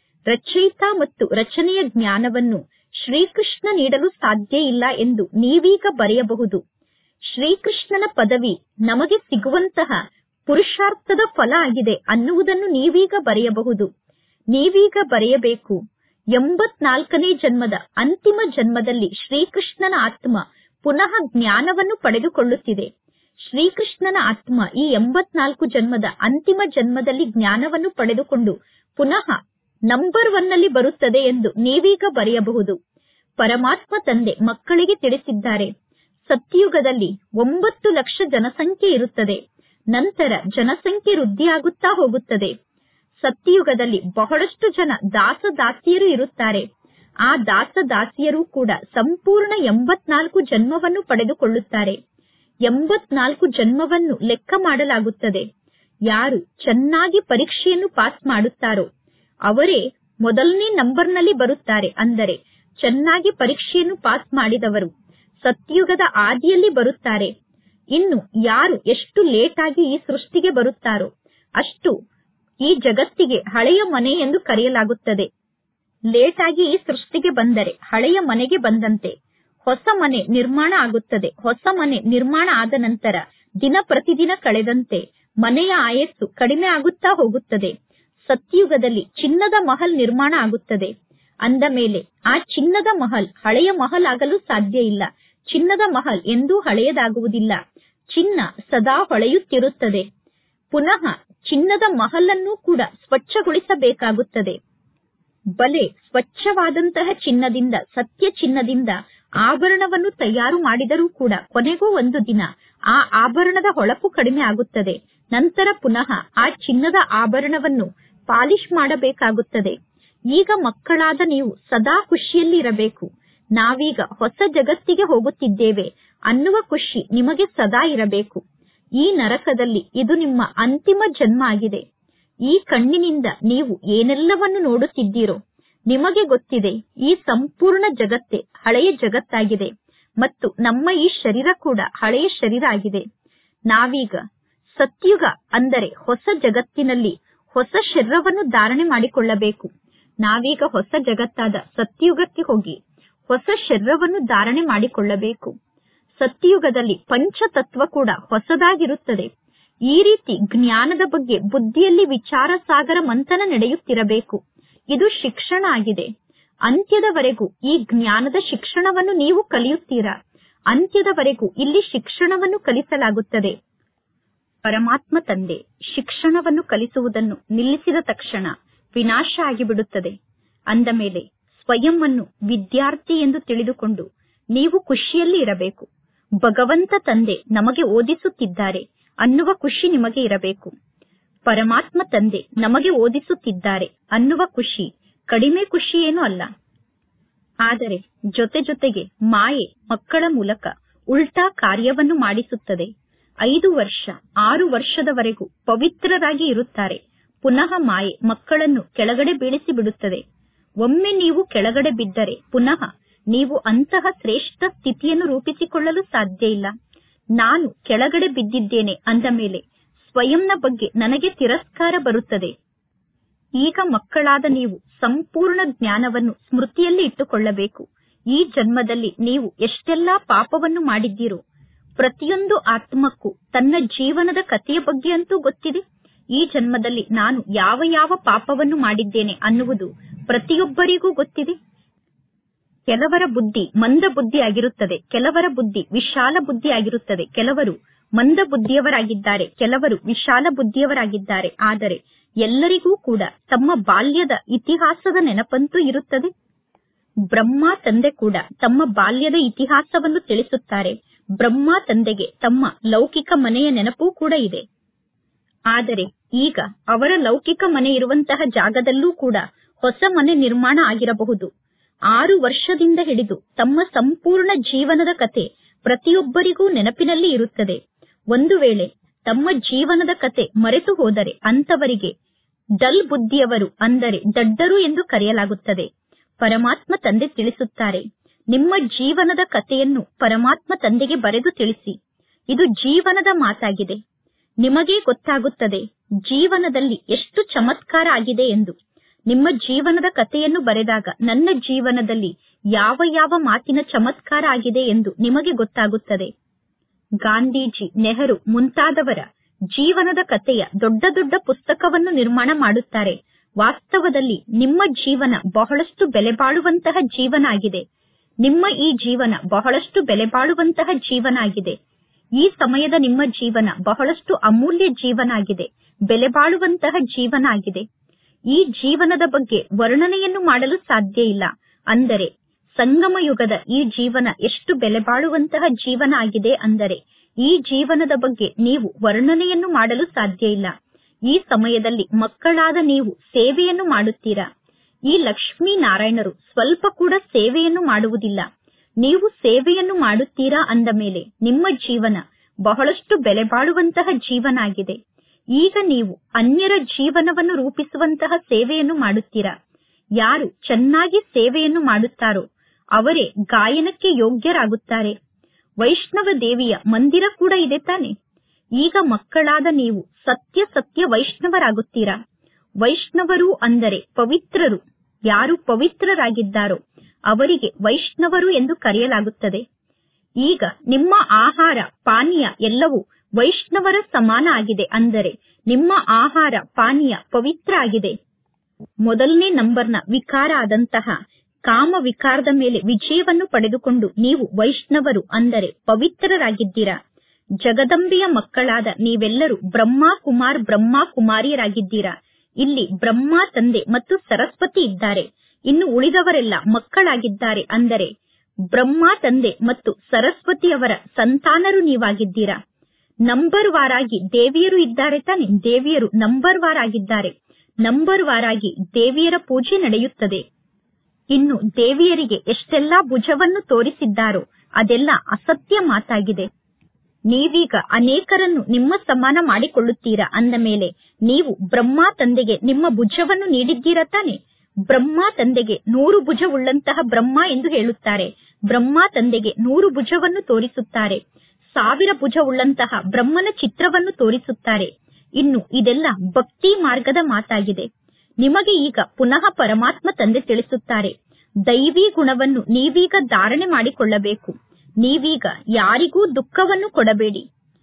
ರಚಯಿತ ಮತ್ತು ರಚನೆಯ ಜ್ಞಾನವನ್ನು ಶ್ರೀಕೃಷ್ಣ ನೀಡಲು ಸಾಧ್ಯ ಇಲ್ಲ ಎಂದು ನೀವೀಗ ಬರೆಯಬಹುದು ಶ್ರೀಕೃಷ್ಣನ ಪದವಿ ನಮಗೆ ಸಿಗುವಂತಹ ಪುರುಷಾರ್ಥದ ಫಲ ಆಗಿದೆ ಅನ್ನುವುದನ್ನು ನೀವೀಗ ಬರೆಯಬಹುದು ನೀವೀಗ ಬರೆಯಬೇಕು ಎಂಬತ್ನಾಲ್ಕನೇ ಜನ್ಮದ ಅಂತಿಮ ಜನ್ಮದಲ್ಲಿ ಶ್ರೀಕೃಷ್ಣನ ಆತ್ಮ ಪುನಃ ಜ್ಞಾನವನ್ನು ಪಡೆದುಕೊಳ್ಳುತ್ತಿದೆ ಶ್ರೀಕೃಷ್ಣನ ಆತ್ಮ ಈ ಎಂಬತ್ನಾಲ್ಕು ಜನ್ಮದ ಅಂತಿಮ ಜನ್ಮದಲ್ಲಿ ಜ್ಞಾನವನ್ನು ಪಡೆದುಕೊಂಡು ಪುನಃ ನಂಬರ್ ಒನ್ ನಲ್ಲಿ ಬರುತ್ತದೆ ಎಂದು ನೀವೀಗ ಬರೆಯಬಹುದು ಪರಮಾತ್ಮ ತಂದೆ ಮಕ್ಕಳಿಗೆ ತಿಳಿಸಿದ್ದಾರೆ ಸತ್ಯಯುಗದಲ್ಲಿ ಒಂಬತ್ತು ಲಕ್ಷ ಜನಸಂಖ್ಯೆ ಇರುತ್ತದೆ ನಂತರ ಜನಸಂಖ್ಯೆ ವೃದ್ಧಿಯಾಗುತ್ತಾ ಹೋಗುತ್ತದೆ ಸತ್ಯಯುಗದಲ್ಲಿ ಬಹಳಷ್ಟು ಜನ ದಾಸ ದಾಸಿಯರು ಇರುತ್ತಾರೆ ಆ ದಾಸ ದಾಸಿಯರು ಕೂಡ ಸಂಪೂರ್ಣ ಎಂಬತ್ನಾಲ್ಕು ಜನ್ಮವನ್ನು ಪಡೆದುಕೊಳ್ಳುತ್ತಾರೆ ಎಂಬತ್ನಾಲ್ಕು ಜನ್ಮವನ್ನು ಲೆಕ್ಕ ಮಾಡಲಾಗುತ್ತದೆ ಯಾರು ಚೆನ್ನಾಗಿ ಪರೀಕ್ಷೆಯನ್ನು ಪಾಸ್ ಮಾಡುತ್ತಾರೋ ಅವರೇ ಮೊದಲನೇ ನಂಬರ್ನಲ್ಲಿ ಬರುತ್ತಾರೆ ಅಂದರೆ ಚೆನ್ನಾಗಿ ಪರೀಕ್ಷೆಯನ್ನು ಪಾಸ್ ಮಾಡಿದವರು ಸತ್ಯುಗದ ಆದಿಯಲ್ಲಿ ಬರುತ್ತಾರೆ ಇನ್ನು ಯಾರು ಎಷ್ಟು ಲೇಟ್ ಆಗಿ ಈ ಸೃಷ್ಟಿಗೆ ಬರುತ್ತಾರೋ ಅಷ್ಟು ಈ ಜಗತ್ತಿಗೆ ಹಳೆಯ ಮನೆ ಎಂದು ಕರೆಯಲಾಗುತ್ತದೆ ಲೇಟ್ ಆಗಿ ಈ ಸೃಷ್ಟಿಗೆ ಬಂದರೆ ಹಳೆಯ ಮನೆಗೆ ಬಂದಂತೆ ಹೊಸ ಮನೆ ನಿರ್ಮಾಣ ಆಗುತ್ತದೆ ಹೊಸ ಮನೆ ನಿರ್ಮಾಣ ಆದ ನಂತರ ದಿನ ಪ್ರತಿದಿನ ಕಳೆದಂತೆ ಮನೆಯ ಆಯಸ್ಸು ಕಡಿಮೆ ಆಗುತ್ತಾ ಹೋಗುತ್ತದೆ ಸತ್ಯುಗದಲ್ಲಿ ಚಿನ್ನದ ಮಹಲ್ ನಿರ್ಮಾಣ ಆಗುತ್ತದೆ ಅಂದ ಮೇಲೆ ಆ ಚಿನ್ನದ ಮಹಲ್ ಹಳೆಯ ಮಹಲ್ ಆಗಲು ಸಾಧ್ಯ ಇಲ್ಲ ಚಿನ್ನದ ಮಹಲ್ ಎಂದೂ ಹಳೆಯದಾಗುವುದಿಲ್ಲ ಚಿನ್ನ ಸದಾ ಹೊಳೆಯುತ್ತಿರುತ್ತದೆ ಪುನಃ ಚಿನ್ನದ ಮಹಲನ್ನು ಕೂಡ ಸ್ವಚ್ಛಗೊಳಿಸಬೇಕಾಗುತ್ತದೆ ಬಲೆ ಸ್ವಚ್ಛವಾದಂತಹ ಚಿನ್ನದಿಂದ ಸತ್ಯ ಚಿನ್ನದಿಂದ ಆಭರಣವನ್ನು ತಯಾರು ಮಾಡಿದರೂ ಕೂಡ ಕೊನೆಗೂ ಒಂದು ದಿನ ಆ ಆಭರಣದ ಹೊಳಪು ಕಡಿಮೆ ಆಗುತ್ತದೆ ನಂತರ ಪುನಃ ಆ ಚಿನ್ನದ ಆಭರಣವನ್ನು ಪಾಲಿಶ್ ಮಾಡಬೇಕಾಗುತ್ತದೆ ಈಗ ಮಕ್ಕಳಾದ ನೀವು ಸದಾ ಖುಷಿಯಲ್ಲಿ ಇರಬೇಕು ನಾವೀಗ ಹೊಸ ಜಗತ್ತಿಗೆ ಹೋಗುತ್ತಿದ್ದೇವೆ ಅನ್ನುವ ಖುಷಿ ನಿಮಗೆ ಸದಾ ಇರಬೇಕು ಈ ನರಕದಲ್ಲಿ ಇದು ನಿಮ್ಮ ಅಂತಿಮ ಜನ್ಮ ಆಗಿದೆ ಈ ಕಣ್ಣಿನಿಂದ ನೀವು ಏನೆಲ್ಲವನ್ನು ನೋಡುತ್ತಿದ್ದೀರೋ ನಿಮಗೆ ಗೊತ್ತಿದೆ ಈ ಸಂಪೂರ್ಣ ಜಗತ್ತೇ ಹಳೆಯ ಜಗತ್ತಾಗಿದೆ ಮತ್ತು ನಮ್ಮ ಈ ಶರೀರ ಕೂಡ ಹಳೆಯ ಶರೀರ ಆಗಿದೆ ನಾವೀಗ ಸತ್ಯುಗ ಅಂದರೆ ಹೊಸ ಜಗತ್ತಿನಲ್ಲಿ ಹೊಸ ಶರೀರವನ್ನು ಧಾರಣೆ ಮಾಡಿಕೊಳ್ಳಬೇಕು ನಾವೀಗ ಹೊಸ ಜಗತ್ತಾದ ಸತ್ಯುಗಕ್ಕೆ ಹೋಗಿ ಹೊಸ ಶರೀರವನ್ನು ಧಾರಣೆ ಮಾಡಿಕೊಳ್ಳಬೇಕು ಸತ್ಯಯುಗದಲ್ಲಿ ಪಂಚತತ್ವ ಕೂಡ ಹೊಸದಾಗಿರುತ್ತದೆ ಈ ರೀತಿ ಜ್ಞಾನದ ಬಗ್ಗೆ ಬುದ್ಧಿಯಲ್ಲಿ ವಿಚಾರ ಸಾಗರ ಮಂಥನ ನಡೆಯುತ್ತಿರಬೇಕು ಇದು ಶಿಕ್ಷಣ ಆಗಿದೆ ಅಂತ್ಯದವರೆಗೂ ಈ ಜ್ಞಾನದ ಶಿಕ್ಷಣವನ್ನು ನೀವು ಕಲಿಯುತ್ತೀರಾ ಅಂತ್ಯದವರೆಗೂ ಇಲ್ಲಿ ಶಿಕ್ಷಣವನ್ನು ಕಲಿಸಲಾಗುತ್ತದೆ ಪರಮಾತ್ಮ ತಂದೆ ಶಿಕ್ಷಣವನ್ನು ಕಲಿಸುವುದನ್ನು ನಿಲ್ಲಿಸಿದ ತಕ್ಷಣ ವಿನಾಶ ಆಗಿಬಿಡುತ್ತದೆ ಅಂದ ಮೇಲೆ ಸ್ವಯಂ ಅನ್ನು ವಿದ್ಯಾರ್ಥಿ ಎಂದು ತಿಳಿದುಕೊಂಡು ನೀವು ಖುಷಿಯಲ್ಲಿ ಇರಬೇಕು ಭಗವಂತ ತಂದೆ ನಮಗೆ ಓದಿಸುತ್ತಿದ್ದಾರೆ ಅನ್ನುವ ಖುಷಿ ನಿಮಗೆ ಇರಬೇಕು ಪರಮಾತ್ಮ ತಂದೆ ನಮಗೆ ಓದಿಸುತ್ತಿದ್ದಾರೆ ಅನ್ನುವ ಖುಷಿ ಕಡಿಮೆ ಖುಷಿ ಏನೂ ಅಲ್ಲ ಆದರೆ ಜೊತೆ ಜೊತೆಗೆ ಮಾಯೆ ಮಕ್ಕಳ ಮೂಲಕ ಉಲ್ಟಾ ಕಾರ್ಯವನ್ನು ಮಾಡಿಸುತ್ತದೆ ಐದು ವರ್ಷ ಆರು ವರ್ಷದವರೆಗೂ ಪವಿತ್ರರಾಗಿ ಇರುತ್ತಾರೆ ಪುನಃ ಮಾಯೆ ಮಕ್ಕಳನ್ನು ಕೆಳಗಡೆ ಬೀಳಿಸಿ ಬಿಡುತ್ತದೆ ಒಮ್ಮೆ ನೀವು ಕೆಳಗಡೆ ಬಿದ್ದರೆ ಪುನಃ ನೀವು ಅಂತಹ ಶ್ರೇಷ್ಠ ಸ್ಥಿತಿಯನ್ನು ರೂಪಿಸಿಕೊಳ್ಳಲು ಸಾಧ್ಯ ಇಲ್ಲ ನಾನು ಕೆಳಗಡೆ ಬಿದ್ದಿದ್ದೇನೆ ಅಂದ ಮೇಲೆ ಸ್ವಯಂನ ಬಗ್ಗೆ ನನಗೆ ತಿರಸ್ಕಾರ ಬರುತ್ತದೆ ಈಗ ಮಕ್ಕಳಾದ ನೀವು ಸಂಪೂರ್ಣ ಜ್ಞಾನವನ್ನು ಸ್ಮೃತಿಯಲ್ಲಿ ಇಟ್ಟುಕೊಳ್ಳಬೇಕು ಈ ಜನ್ಮದಲ್ಲಿ ನೀವು ಎಷ್ಟೆಲ್ಲಾ ಪಾಪವನ್ನು ಮಾಡಿದ್ದೀರೋ ಪ್ರತಿಯೊಂದು ಆತ್ಮಕ್ಕೂ ತನ್ನ ಜೀವನದ ಕಥೆಯ ಬಗ್ಗೆ ಅಂತೂ ಗೊತ್ತಿದೆ ಈ ಜನ್ಮದಲ್ಲಿ ನಾನು ಯಾವ ಯಾವ ಪಾಪವನ್ನು ಮಾಡಿದ್ದೇನೆ ಅನ್ನುವುದು ಪ್ರತಿಯೊಬ್ಬರಿಗೂ ಗೊತ್ತಿದೆ ಕೆಲವರ ಬುದ್ಧಿ ಮಂದ ಬುದ್ಧಿ ಆಗಿರುತ್ತದೆ ಕೆಲವರ ಬುದ್ಧಿ ವಿಶಾಲ ಬುದ್ಧಿ ಆಗಿರುತ್ತದೆ ಕೆಲವರು ಮಂದ ಬುದ್ಧಿಯವರಾಗಿದ್ದಾರೆ ಕೆಲವರು ವಿಶಾಲ ಬುದ್ಧಿಯವರಾಗಿದ್ದಾರೆ ಆದರೆ ಎಲ್ಲರಿಗೂ ಕೂಡ ತಮ್ಮ ಬಾಲ್ಯದ ಇತಿಹಾಸದ ನೆನಪಂತೂ ಇರುತ್ತದೆ ಬ್ರಹ್ಮ ತಂದೆ ಕೂಡ ತಮ್ಮ ಬಾಲ್ಯದ ಇತಿಹಾಸವನ್ನು ತಿಳಿಸುತ್ತಾರೆ ಬ್ರಹ್ಮ ತಂದೆಗೆ ತಮ್ಮ ಲೌಕಿಕ ಮನೆಯ ನೆನಪೂ ಕೂಡ ಇದೆ ಆದರೆ ಈಗ ಅವರ ಲೌಕಿಕ ಮನೆ ಇರುವಂತಹ ಜಾಗದಲ್ಲೂ ಕೂಡ ಹೊಸ ಮನೆ ನಿರ್ಮಾಣ ಆಗಿರಬಹುದು ಆರು ವರ್ಷದಿಂದ ಹಿಡಿದು ತಮ್ಮ ಸಂಪೂರ್ಣ ಜೀವನದ ಕತೆ ಪ್ರತಿಯೊಬ್ಬರಿಗೂ ನೆನಪಿನಲ್ಲಿ ಇರುತ್ತದೆ ಒಂದು ವೇಳೆ ತಮ್ಮ ಜೀವನದ ಕತೆ ಮರೆತು ಹೋದರೆ ಅಂತವರಿಗೆ ಡಲ್ ಬುದ್ಧಿಯವರು ಅಂದರೆ ದಡ್ಡರು ಎಂದು ಕರೆಯಲಾಗುತ್ತದೆ ಪರಮಾತ್ಮ ತಂದೆ ತಿಳಿಸುತ್ತಾರೆ ನಿಮ್ಮ ಜೀವನದ ಕಥೆಯನ್ನು ಪರಮಾತ್ಮ ತಂದೆಗೆ ಬರೆದು ತಿಳಿಸಿ ಇದು ಜೀವನದ ಮಾತಾಗಿದೆ ನಿಮಗೇ ಗೊತ್ತಾಗುತ್ತದೆ ಜೀವನದಲ್ಲಿ ಎಷ್ಟು ಚಮತ್ಕಾರ ಆಗಿದೆ ಎಂದು ನಿಮ್ಮ ಜೀವನದ ಕಥೆಯನ್ನು ಬರೆದಾಗ ನನ್ನ ಜೀವನದಲ್ಲಿ ಯಾವ ಯಾವ ಮಾತಿನ ಚಮತ್ಕಾರ ಆಗಿದೆ ಎಂದು ನಿಮಗೆ ಗೊತ್ತಾಗುತ್ತದೆ ಗಾಂಧೀಜಿ ನೆಹರು ಮುಂತಾದವರ ಜೀವನದ ಕಥೆಯ ದೊಡ್ಡ ದೊಡ್ಡ ಪುಸ್ತಕವನ್ನು ನಿರ್ಮಾಣ ಮಾಡುತ್ತಾರೆ ವಾಸ್ತವದಲ್ಲಿ ನಿಮ್ಮ ಜೀವನ ಬಹಳಷ್ಟು ಬೆಲೆ ಬಾಳುವಂತಹ ಜೀವನ ಆಗಿದೆ ನಿಮ್ಮ ಈ ಜೀವನ ಬಹಳಷ್ಟು ಬೆಲೆ ಬಾಳುವಂತಹ ಜೀವನ ಆಗಿದೆ ಈ ಸಮಯದ ನಿಮ್ಮ ಜೀವನ ಬಹಳಷ್ಟು ಅಮೂಲ್ಯ ಜೀವನ ಆಗಿದೆ ಬೆಲೆ ಬಾಳುವಂತಹ ಜೀವನ ಆಗಿದೆ ಈ ಜೀವನದ ಬಗ್ಗೆ ವರ್ಣನೆಯನ್ನು ಮಾಡಲು ಸಾಧ್ಯ ಇಲ್ಲ ಅಂದರೆ ಸಂಗಮ ಯುಗದ ಈ ಜೀವನ ಎಷ್ಟು ಬೆಲೆ ಬಾಳುವಂತಹ ಜೀವನ ಆಗಿದೆ ಅಂದರೆ ಈ ಜೀವನದ ಬಗ್ಗೆ ನೀವು ವರ್ಣನೆಯನ್ನು ಮಾಡಲು ಸಾಧ್ಯ ಇಲ್ಲ ಈ ಸಮಯದಲ್ಲಿ ಮಕ್ಕಳಾದ ನೀವು ಸೇವೆಯನ್ನು ಮಾಡುತ್ತೀರಾ ಈ ಲಕ್ಷ್ಮೀ ನಾರಾಯಣರು ಸ್ವಲ್ಪ ಕೂಡ ಸೇವೆಯನ್ನು ಮಾಡುವುದಿಲ್ಲ ನೀವು ಸೇವೆಯನ್ನು ಮಾಡುತ್ತೀರಾ ಅಂದ ಮೇಲೆ ನಿಮ್ಮ ಜೀವನ ಬಹಳಷ್ಟು ಬೆಲೆ ಬಾಳುವಂತಹ ಜೀವನ ಆಗಿದೆ ಈಗ ನೀವು ಅನ್ಯರ ಜೀವನವನ್ನು ರೂಪಿಸುವಂತಹ ಸೇವೆಯನ್ನು ಮಾಡುತ್ತೀರಾ ಯಾರು ಚೆನ್ನಾಗಿ ಸೇವೆಯನ್ನು ಮಾಡುತ್ತಾರೋ ಅವರೇ ಗಾಯನಕ್ಕೆ ಯೋಗ್ಯರಾಗುತ್ತಾರೆ ವೈಷ್ಣವ ದೇವಿಯ ಮಂದಿರ ಕೂಡ ಇದೆ ತಾನೆ ಈಗ ಮಕ್ಕಳಾದ ನೀವು ಸತ್ಯ ಸತ್ಯ ವೈಷ್ಣವರಾಗುತ್ತೀರಾ ವೈಷ್ಣವರು ಅಂದರೆ ಪವಿತ್ರರು ಯಾರು ಪವಿತ್ರರಾಗಿದ್ದಾರೋ ಅವರಿಗೆ ವೈಷ್ಣವರು ಎಂದು ಕರೆಯಲಾಗುತ್ತದೆ ಈಗ ನಿಮ್ಮ ಆಹಾರ ಪಾನೀಯ ಎಲ್ಲವೂ ವೈಷ್ಣವರ ಸಮಾನ ಆಗಿದೆ ಅಂದರೆ ನಿಮ್ಮ ಆಹಾರ ಪಾನೀಯ ಪವಿತ್ರ ಆಗಿದೆ ಮೊದಲನೇ ನಂಬರ್ನ ವಿಕಾರ ಆದಂತಹ ಕಾಮ ವಿಕಾರದ ಮೇಲೆ ವಿಜಯವನ್ನು ಪಡೆದುಕೊಂಡು ನೀವು ವೈಷ್ಣವರು ಅಂದರೆ ಪವಿತ್ರರಾಗಿದ್ದೀರಾ ಜಗದಂಬೆಯ ಮಕ್ಕಳಾದ ನೀವೆಲ್ಲರೂ ಬ್ರಹ್ಮ ಕುಮಾರ್ ಬ್ರಹ್ಮ ಕುಮಾರಿಯರಾಗಿದ್ದೀರಾ ಇಲ್ಲಿ ಬ್ರಹ್ಮ ತಂದೆ ಮತ್ತು ಸರಸ್ವತಿ ಇದ್ದಾರೆ ಇನ್ನು ಉಳಿದವರೆಲ್ಲ ಮಕ್ಕಳಾಗಿದ್ದಾರೆ ಅಂದರೆ ಬ್ರಹ್ಮ ತಂದೆ ಮತ್ತು ಸರಸ್ವತಿಯವರ ಸಂತಾನರು ನೀವಾಗಿದ್ದೀರಾ ನಂಬರ್ ವಾರಾಗಿ ದೇವಿಯರು ಇದ್ದಾರೆ ತಾನೆ ದೇವಿಯರು ನಂಬರ್ ವಾರ್ ಆಗಿದ್ದಾರೆ ನಂಬರ್ ವಾರಾಗಿ ದೇವಿಯರ ಪೂಜೆ ನಡೆಯುತ್ತದೆ ಇನ್ನು ದೇವಿಯರಿಗೆ ಎಷ್ಟೆಲ್ಲಾ ಭುಜವನ್ನು ತೋರಿಸಿದ್ದಾರೋ ಅದೆಲ್ಲ ಅಸತ್ಯ ಮಾತಾಗಿದೆ ನೀವೀಗ ಅನೇಕರನ್ನು ನಿಮ್ಮ ಸಮಾನ ಮಾಡಿಕೊಳ್ಳುತ್ತೀರಾ ಅಂದ ಮೇಲೆ ನೀವು ಬ್ರಹ್ಮ ತಂದೆಗೆ ನಿಮ್ಮ ಭುಜವನ್ನು ನೀಡಿದ್ದೀರಾ ತಾನೆ ಬ್ರಹ್ಮ ತಂದೆಗೆ ನೂರು ಭುಜವುಳ್ಳಂತಹ ಬ್ರಹ್ಮ ಎಂದು ಹೇಳುತ್ತಾರೆ ಬ್ರಹ್ಮ ತಂದೆಗೆ ನೂರು ಭುಜವನ್ನು ತೋರಿಸುತ್ತಾರೆ ಸಾವಿರ ಭುಜವುಳ್ಳಂತಹ ಬ್ರಹ್ಮನ ಚಿತ್ರವನ್ನು ತೋರಿಸುತ್ತಾರೆ ಇನ್ನು ಇದೆಲ್ಲ ಭಕ್ತಿ ಮಾರ್ಗದ ಮಾತಾಗಿದೆ ನಿಮಗೆ ಈಗ ಪುನಃ ಪರಮಾತ್ಮ ತಂದೆ ತಿಳಿಸುತ್ತಾರೆ ದೈವಿ ಗುಣವನ್ನು ನೀವೀಗ ಧಾರಣೆ ಮಾಡಿಕೊಳ್ಳಬೇಕು ನೀವೀಗ ಯಾರಿಗೂ ದುಃಖವನ್ನು ಕೊಡಬೇಡಿ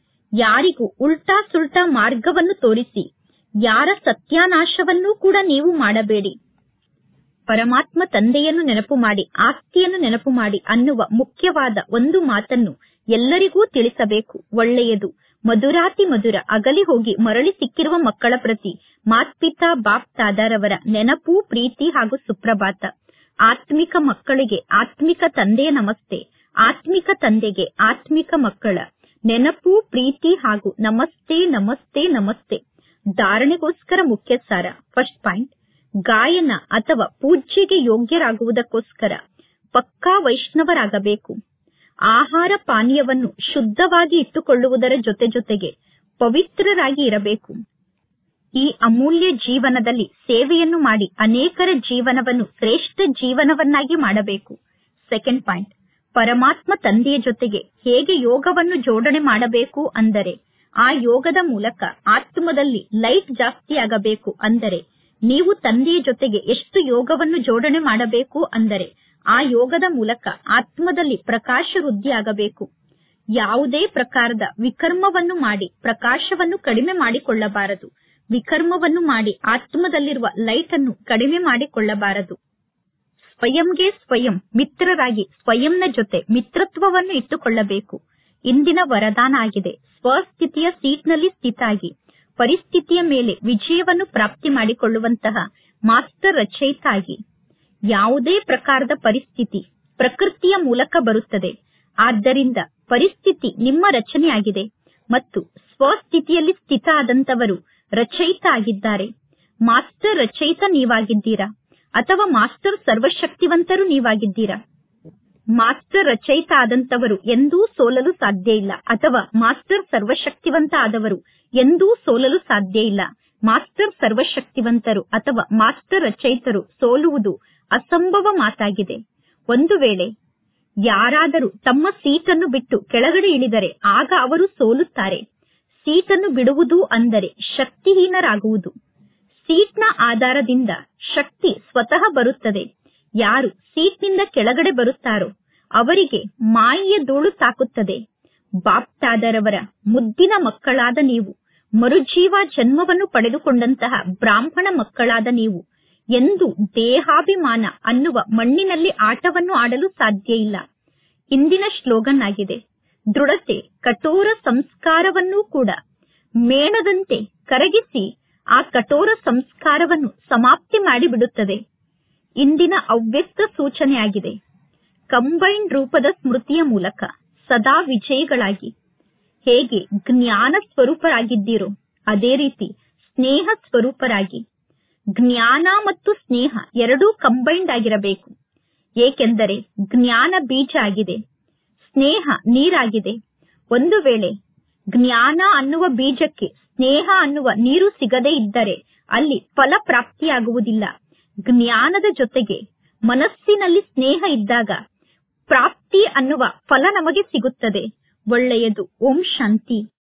ಯಾರಿಗೂ ಉಲ್ಟಾ ಸುಲ್ಟಾ ಮಾರ್ಗವನ್ನು ತೋರಿಸಿ ಯಾರ ಸತ್ಯಾನಾಶವನ್ನೂ ಕೂಡ ನೀವು ಮಾಡಬೇಡಿ ಪರಮಾತ್ಮ ತಂದೆಯನ್ನು ನೆನಪು ಮಾಡಿ ಆಸ್ತಿಯನ್ನು ನೆನಪು ಮಾಡಿ ಅನ್ನುವ ಮುಖ್ಯವಾದ ಒಂದು ಮಾತನ್ನು ಎಲ್ಲರಿಗೂ ತಿಳಿಸಬೇಕು ಒಳ್ಳೆಯದು ಮಧುರಾತಿ ಮಧುರ ಅಗಲಿ ಹೋಗಿ ಮರಳಿ ಸಿಕ್ಕಿರುವ ಮಕ್ಕಳ ಪ್ರತಿ ಮಾತ್ಪಿತಾ ಬಾಪ್ ತಾದಾರವರ ನೆನಪು ಪ್ರೀತಿ ಹಾಗೂ ಸುಪ್ರಭಾತ ಆತ್ಮಿಕ ಮಕ್ಕಳಿಗೆ ಆತ್ಮಿಕ ತಂದೆಯ ನಮಸ್ತೆ ಆತ್ಮಿಕ ತಂದೆಗೆ ಆತ್ಮಿಕ ಮಕ್ಕಳ ನೆನಪು ಪ್ರೀತಿ ಹಾಗೂ ನಮಸ್ತೆ ನಮಸ್ತೆ ನಮಸ್ತೆ ಧಾರಣೆಗೋಸ್ಕರ ಮುಖ್ಯ ಸಾರ ಫಸ್ಟ್ ಪಾಯಿಂಟ್ ಗಾಯನ ಅಥವಾ ಪೂಜ್ಯಗೆ ಯೋಗ್ಯರಾಗುವುದಕ್ಕೋಸ್ಕರ ಪಕ್ಕಾ ವೈಷ್ಣವರಾಗಬೇಕು ಆಹಾರ ಪಾನೀಯವನ್ನು ಶುದ್ಧವಾಗಿ ಇಟ್ಟುಕೊಳ್ಳುವುದರ ಜೊತೆ ಜೊತೆಗೆ ಪವಿತ್ರರಾಗಿ ಇರಬೇಕು ಈ ಅಮೂಲ್ಯ ಜೀವನದಲ್ಲಿ ಸೇವೆಯನ್ನು ಮಾಡಿ ಅನೇಕರ ಜೀವನವನ್ನು ಶ್ರೇಷ್ಠ ಜೀವನವನ್ನಾಗಿ ಮಾಡಬೇಕು ಸೆಕೆಂಡ್ ಪಾಯಿಂಟ್ ಪರಮಾತ್ಮ ತಂದೆಯ ಜೊತೆಗೆ ಹೇಗೆ ಯೋಗವನ್ನು ಜೋಡಣೆ ಮಾಡಬೇಕು ಅಂದರೆ ಆ ಯೋಗದ ಮೂಲಕ ಆತ್ಮದಲ್ಲಿ ಲೈಟ್ ಜಾಸ್ತಿ ಆಗಬೇಕು ಅಂದರೆ ನೀವು ತಂದೆಯ ಜೊತೆಗೆ ಎಷ್ಟು ಯೋಗವನ್ನು ಜೋಡಣೆ ಮಾಡಬೇಕು ಅಂದರೆ ಆ ಯೋಗದ ಮೂಲಕ ಆತ್ಮದಲ್ಲಿ ಪ್ರಕಾಶ ವೃದ್ಧಿ ಆಗಬೇಕು ಯಾವುದೇ ಪ್ರಕಾರದ ವಿಕರ್ಮವನ್ನು ಮಾಡಿ ಪ್ರಕಾಶವನ್ನು ಕಡಿಮೆ ಮಾಡಿಕೊಳ್ಳಬಾರದು ವಿಕರ್ಮವನ್ನು ಮಾಡಿ ಆತ್ಮದಲ್ಲಿರುವ ಲೈಟ್ ಅನ್ನು ಕಡಿಮೆ ಮಾಡಿಕೊಳ್ಳಬಾರದು ಸ್ವಯಂಗೆ ಸ್ವಯಂ ಮಿತ್ರರಾಗಿ ಸ್ವಯಂನ ಜೊತೆ ಮಿತ್ರತ್ವವನ್ನು ಇಟ್ಟುಕೊಳ್ಳಬೇಕು ಇಂದಿನ ವರದಾನ ಆಗಿದೆ ಸ್ವಸ್ಥಿತಿಯ ಸೀಟ್ನಲ್ಲಿ ಸ್ಥಿತಾಗಿ ಪರಿಸ್ಥಿತಿಯ ಮೇಲೆ ವಿಜಯವನ್ನು ಪ್ರಾಪ್ತಿ ಮಾಡಿಕೊಳ್ಳುವಂತಹ ಮಾಸ್ಟರ್ ರಚಯಿತ ಆಗಿ ಯಾವುದೇ ಪ್ರಕಾರದ ಪರಿಸ್ಥಿತಿ ಪ್ರಕೃತಿಯ ಮೂಲಕ ಬರುತ್ತದೆ ಆದ್ದರಿಂದ ಪರಿಸ್ಥಿತಿ ನಿಮ್ಮ ರಚನೆಯಾಗಿದೆ ಮತ್ತು ಸ್ವಸ್ಥಿತಿಯಲ್ಲಿ ಸ್ಥಿತ ಆದಂತವರು ರಚಯಿತ ಆಗಿದ್ದಾರೆ ಮಾಸ್ಟರ್ ರಚಯಿತ ನೀವಾಗಿದ್ದೀರಾ ಅಥವಾ ಮಾಸ್ಟರ್ ಸರ್ವಶಕ್ತಿವಂತರು ನೀವಾಗಿದ್ದೀರಾ ಮಾಸ್ಟರ್ ರಚಯಿತ ಆದಂತವರು ಎಂದೂ ಸೋಲಲು ಸಾಧ್ಯ ಇಲ್ಲ ಅಥವಾ ಮಾಸ್ಟರ್ ಸರ್ವಶಕ್ತಿವಂತ ಆದವರು ಎಂದೂ ಸೋಲಲು ಸಾಧ್ಯ ಇಲ್ಲ ಮಾಸ್ಟರ್ ಸರ್ವಶಕ್ತಿವಂತರು ಅಥವಾ ಮಾಸ್ಟರ್ ರಚಯಿತರು ಸೋಲುವುದು ಅಸಂಭವ ಮಾತಾಗಿದೆ ಒಂದು ವೇಳೆ ಯಾರಾದರೂ ತಮ್ಮ ಸೀಟನ್ನು ಬಿಟ್ಟು ಕೆಳಗಡೆ ಇಳಿದರೆ ಆಗ ಅವರು ಸೋಲುತ್ತಾರೆ ಸೀಟನ್ನು ಬಿಡುವುದು ಅಂದರೆ ಶಕ್ತಿಹೀನರಾಗುವುದು ಸೀಟ್ನ ಆಧಾರದಿಂದ ಶಕ್ತಿ ಸ್ವತಃ ಬರುತ್ತದೆ ಯಾರು ಸೀಟ್ನಿಂದ ಕೆಳಗಡೆ ಬರುತ್ತಾರೋ ಅವರಿಗೆ ಮಾಯೆಯ ಧೂಳು ತಾಕುತ್ತದೆ ಬಾಪ್ತಾದರವರ ಮುದ್ದಿನ ಮಕ್ಕಳಾದ ನೀವು ಮರುಜೀವ ಜನ್ಮವನ್ನು ಪಡೆದುಕೊಂಡಂತಹ ಬ್ರಾಹ್ಮಣ ಮಕ್ಕಳಾದ ನೀವು ಎಂದು ದೇಹಾಭಿಮಾನ ಅನ್ನುವ ಮಣ್ಣಿನಲ್ಲಿ ಆಟವನ್ನು ಆಡಲು ಸಾಧ್ಯ ಇಲ್ಲ ಇಂದಿನ ಶ್ಲೋಗನ್ ಆಗಿದೆ ದೃಢತೆ ಕಠೋರ ಸಂಸ್ಕಾರವನ್ನೂ ಕೂಡ ಮೇಣದಂತೆ ಕರಗಿಸಿ ಆ ಕಠೋರ ಸಂಸ್ಕಾರವನ್ನು ಸಮಾಪ್ತಿ ಮಾಡಿಬಿಡುತ್ತದೆ ಇಂದಿನ ಅವ್ಯಕ್ತ ಸೂಚನೆಯಾಗಿದೆ ಕಂಬೈನ್ ರೂಪದ ಸ್ಮೃತಿಯ ಮೂಲಕ ಸದಾ ವಿಜಯಿಗಳಾಗಿ ಹೇಗೆ ಜ್ಞಾನ ಸ್ವರೂಪರಾಗಿದ್ದೀರೋ ಅದೇ ರೀತಿ ಸ್ನೇಹ ಸ್ವರೂಪರಾಗಿ ಜ್ಞಾನ ಮತ್ತು ಸ್ನೇಹ ಎರಡೂ ಕಂಬೈನ್ಡ್ ಆಗಿರಬೇಕು ಏಕೆಂದರೆ ಜ್ಞಾನ ಬೀಜ ಆಗಿದೆ ಸ್ನೇಹ ನೀರಾಗಿದೆ ಒಂದು ವೇಳೆ ಜ್ಞಾನ ಅನ್ನುವ ಬೀಜಕ್ಕೆ ಸ್ನೇಹ ಅನ್ನುವ ನೀರು ಸಿಗದೇ ಇದ್ದರೆ ಅಲ್ಲಿ ಫಲ ಪ್ರಾಪ್ತಿಯಾಗುವುದಿಲ್ಲ ಜ್ಞಾನದ ಜೊತೆಗೆ ಮನಸ್ಸಿನಲ್ಲಿ ಸ್ನೇಹ ಇದ್ದಾಗ ಪ್ರಾಪ್ತಿ ಅನ್ನುವ ಫಲ ನಮಗೆ ಸಿಗುತ್ತದೆ ಒಳ್ಳೆಯದು ಓಂ ಶಾಂತಿ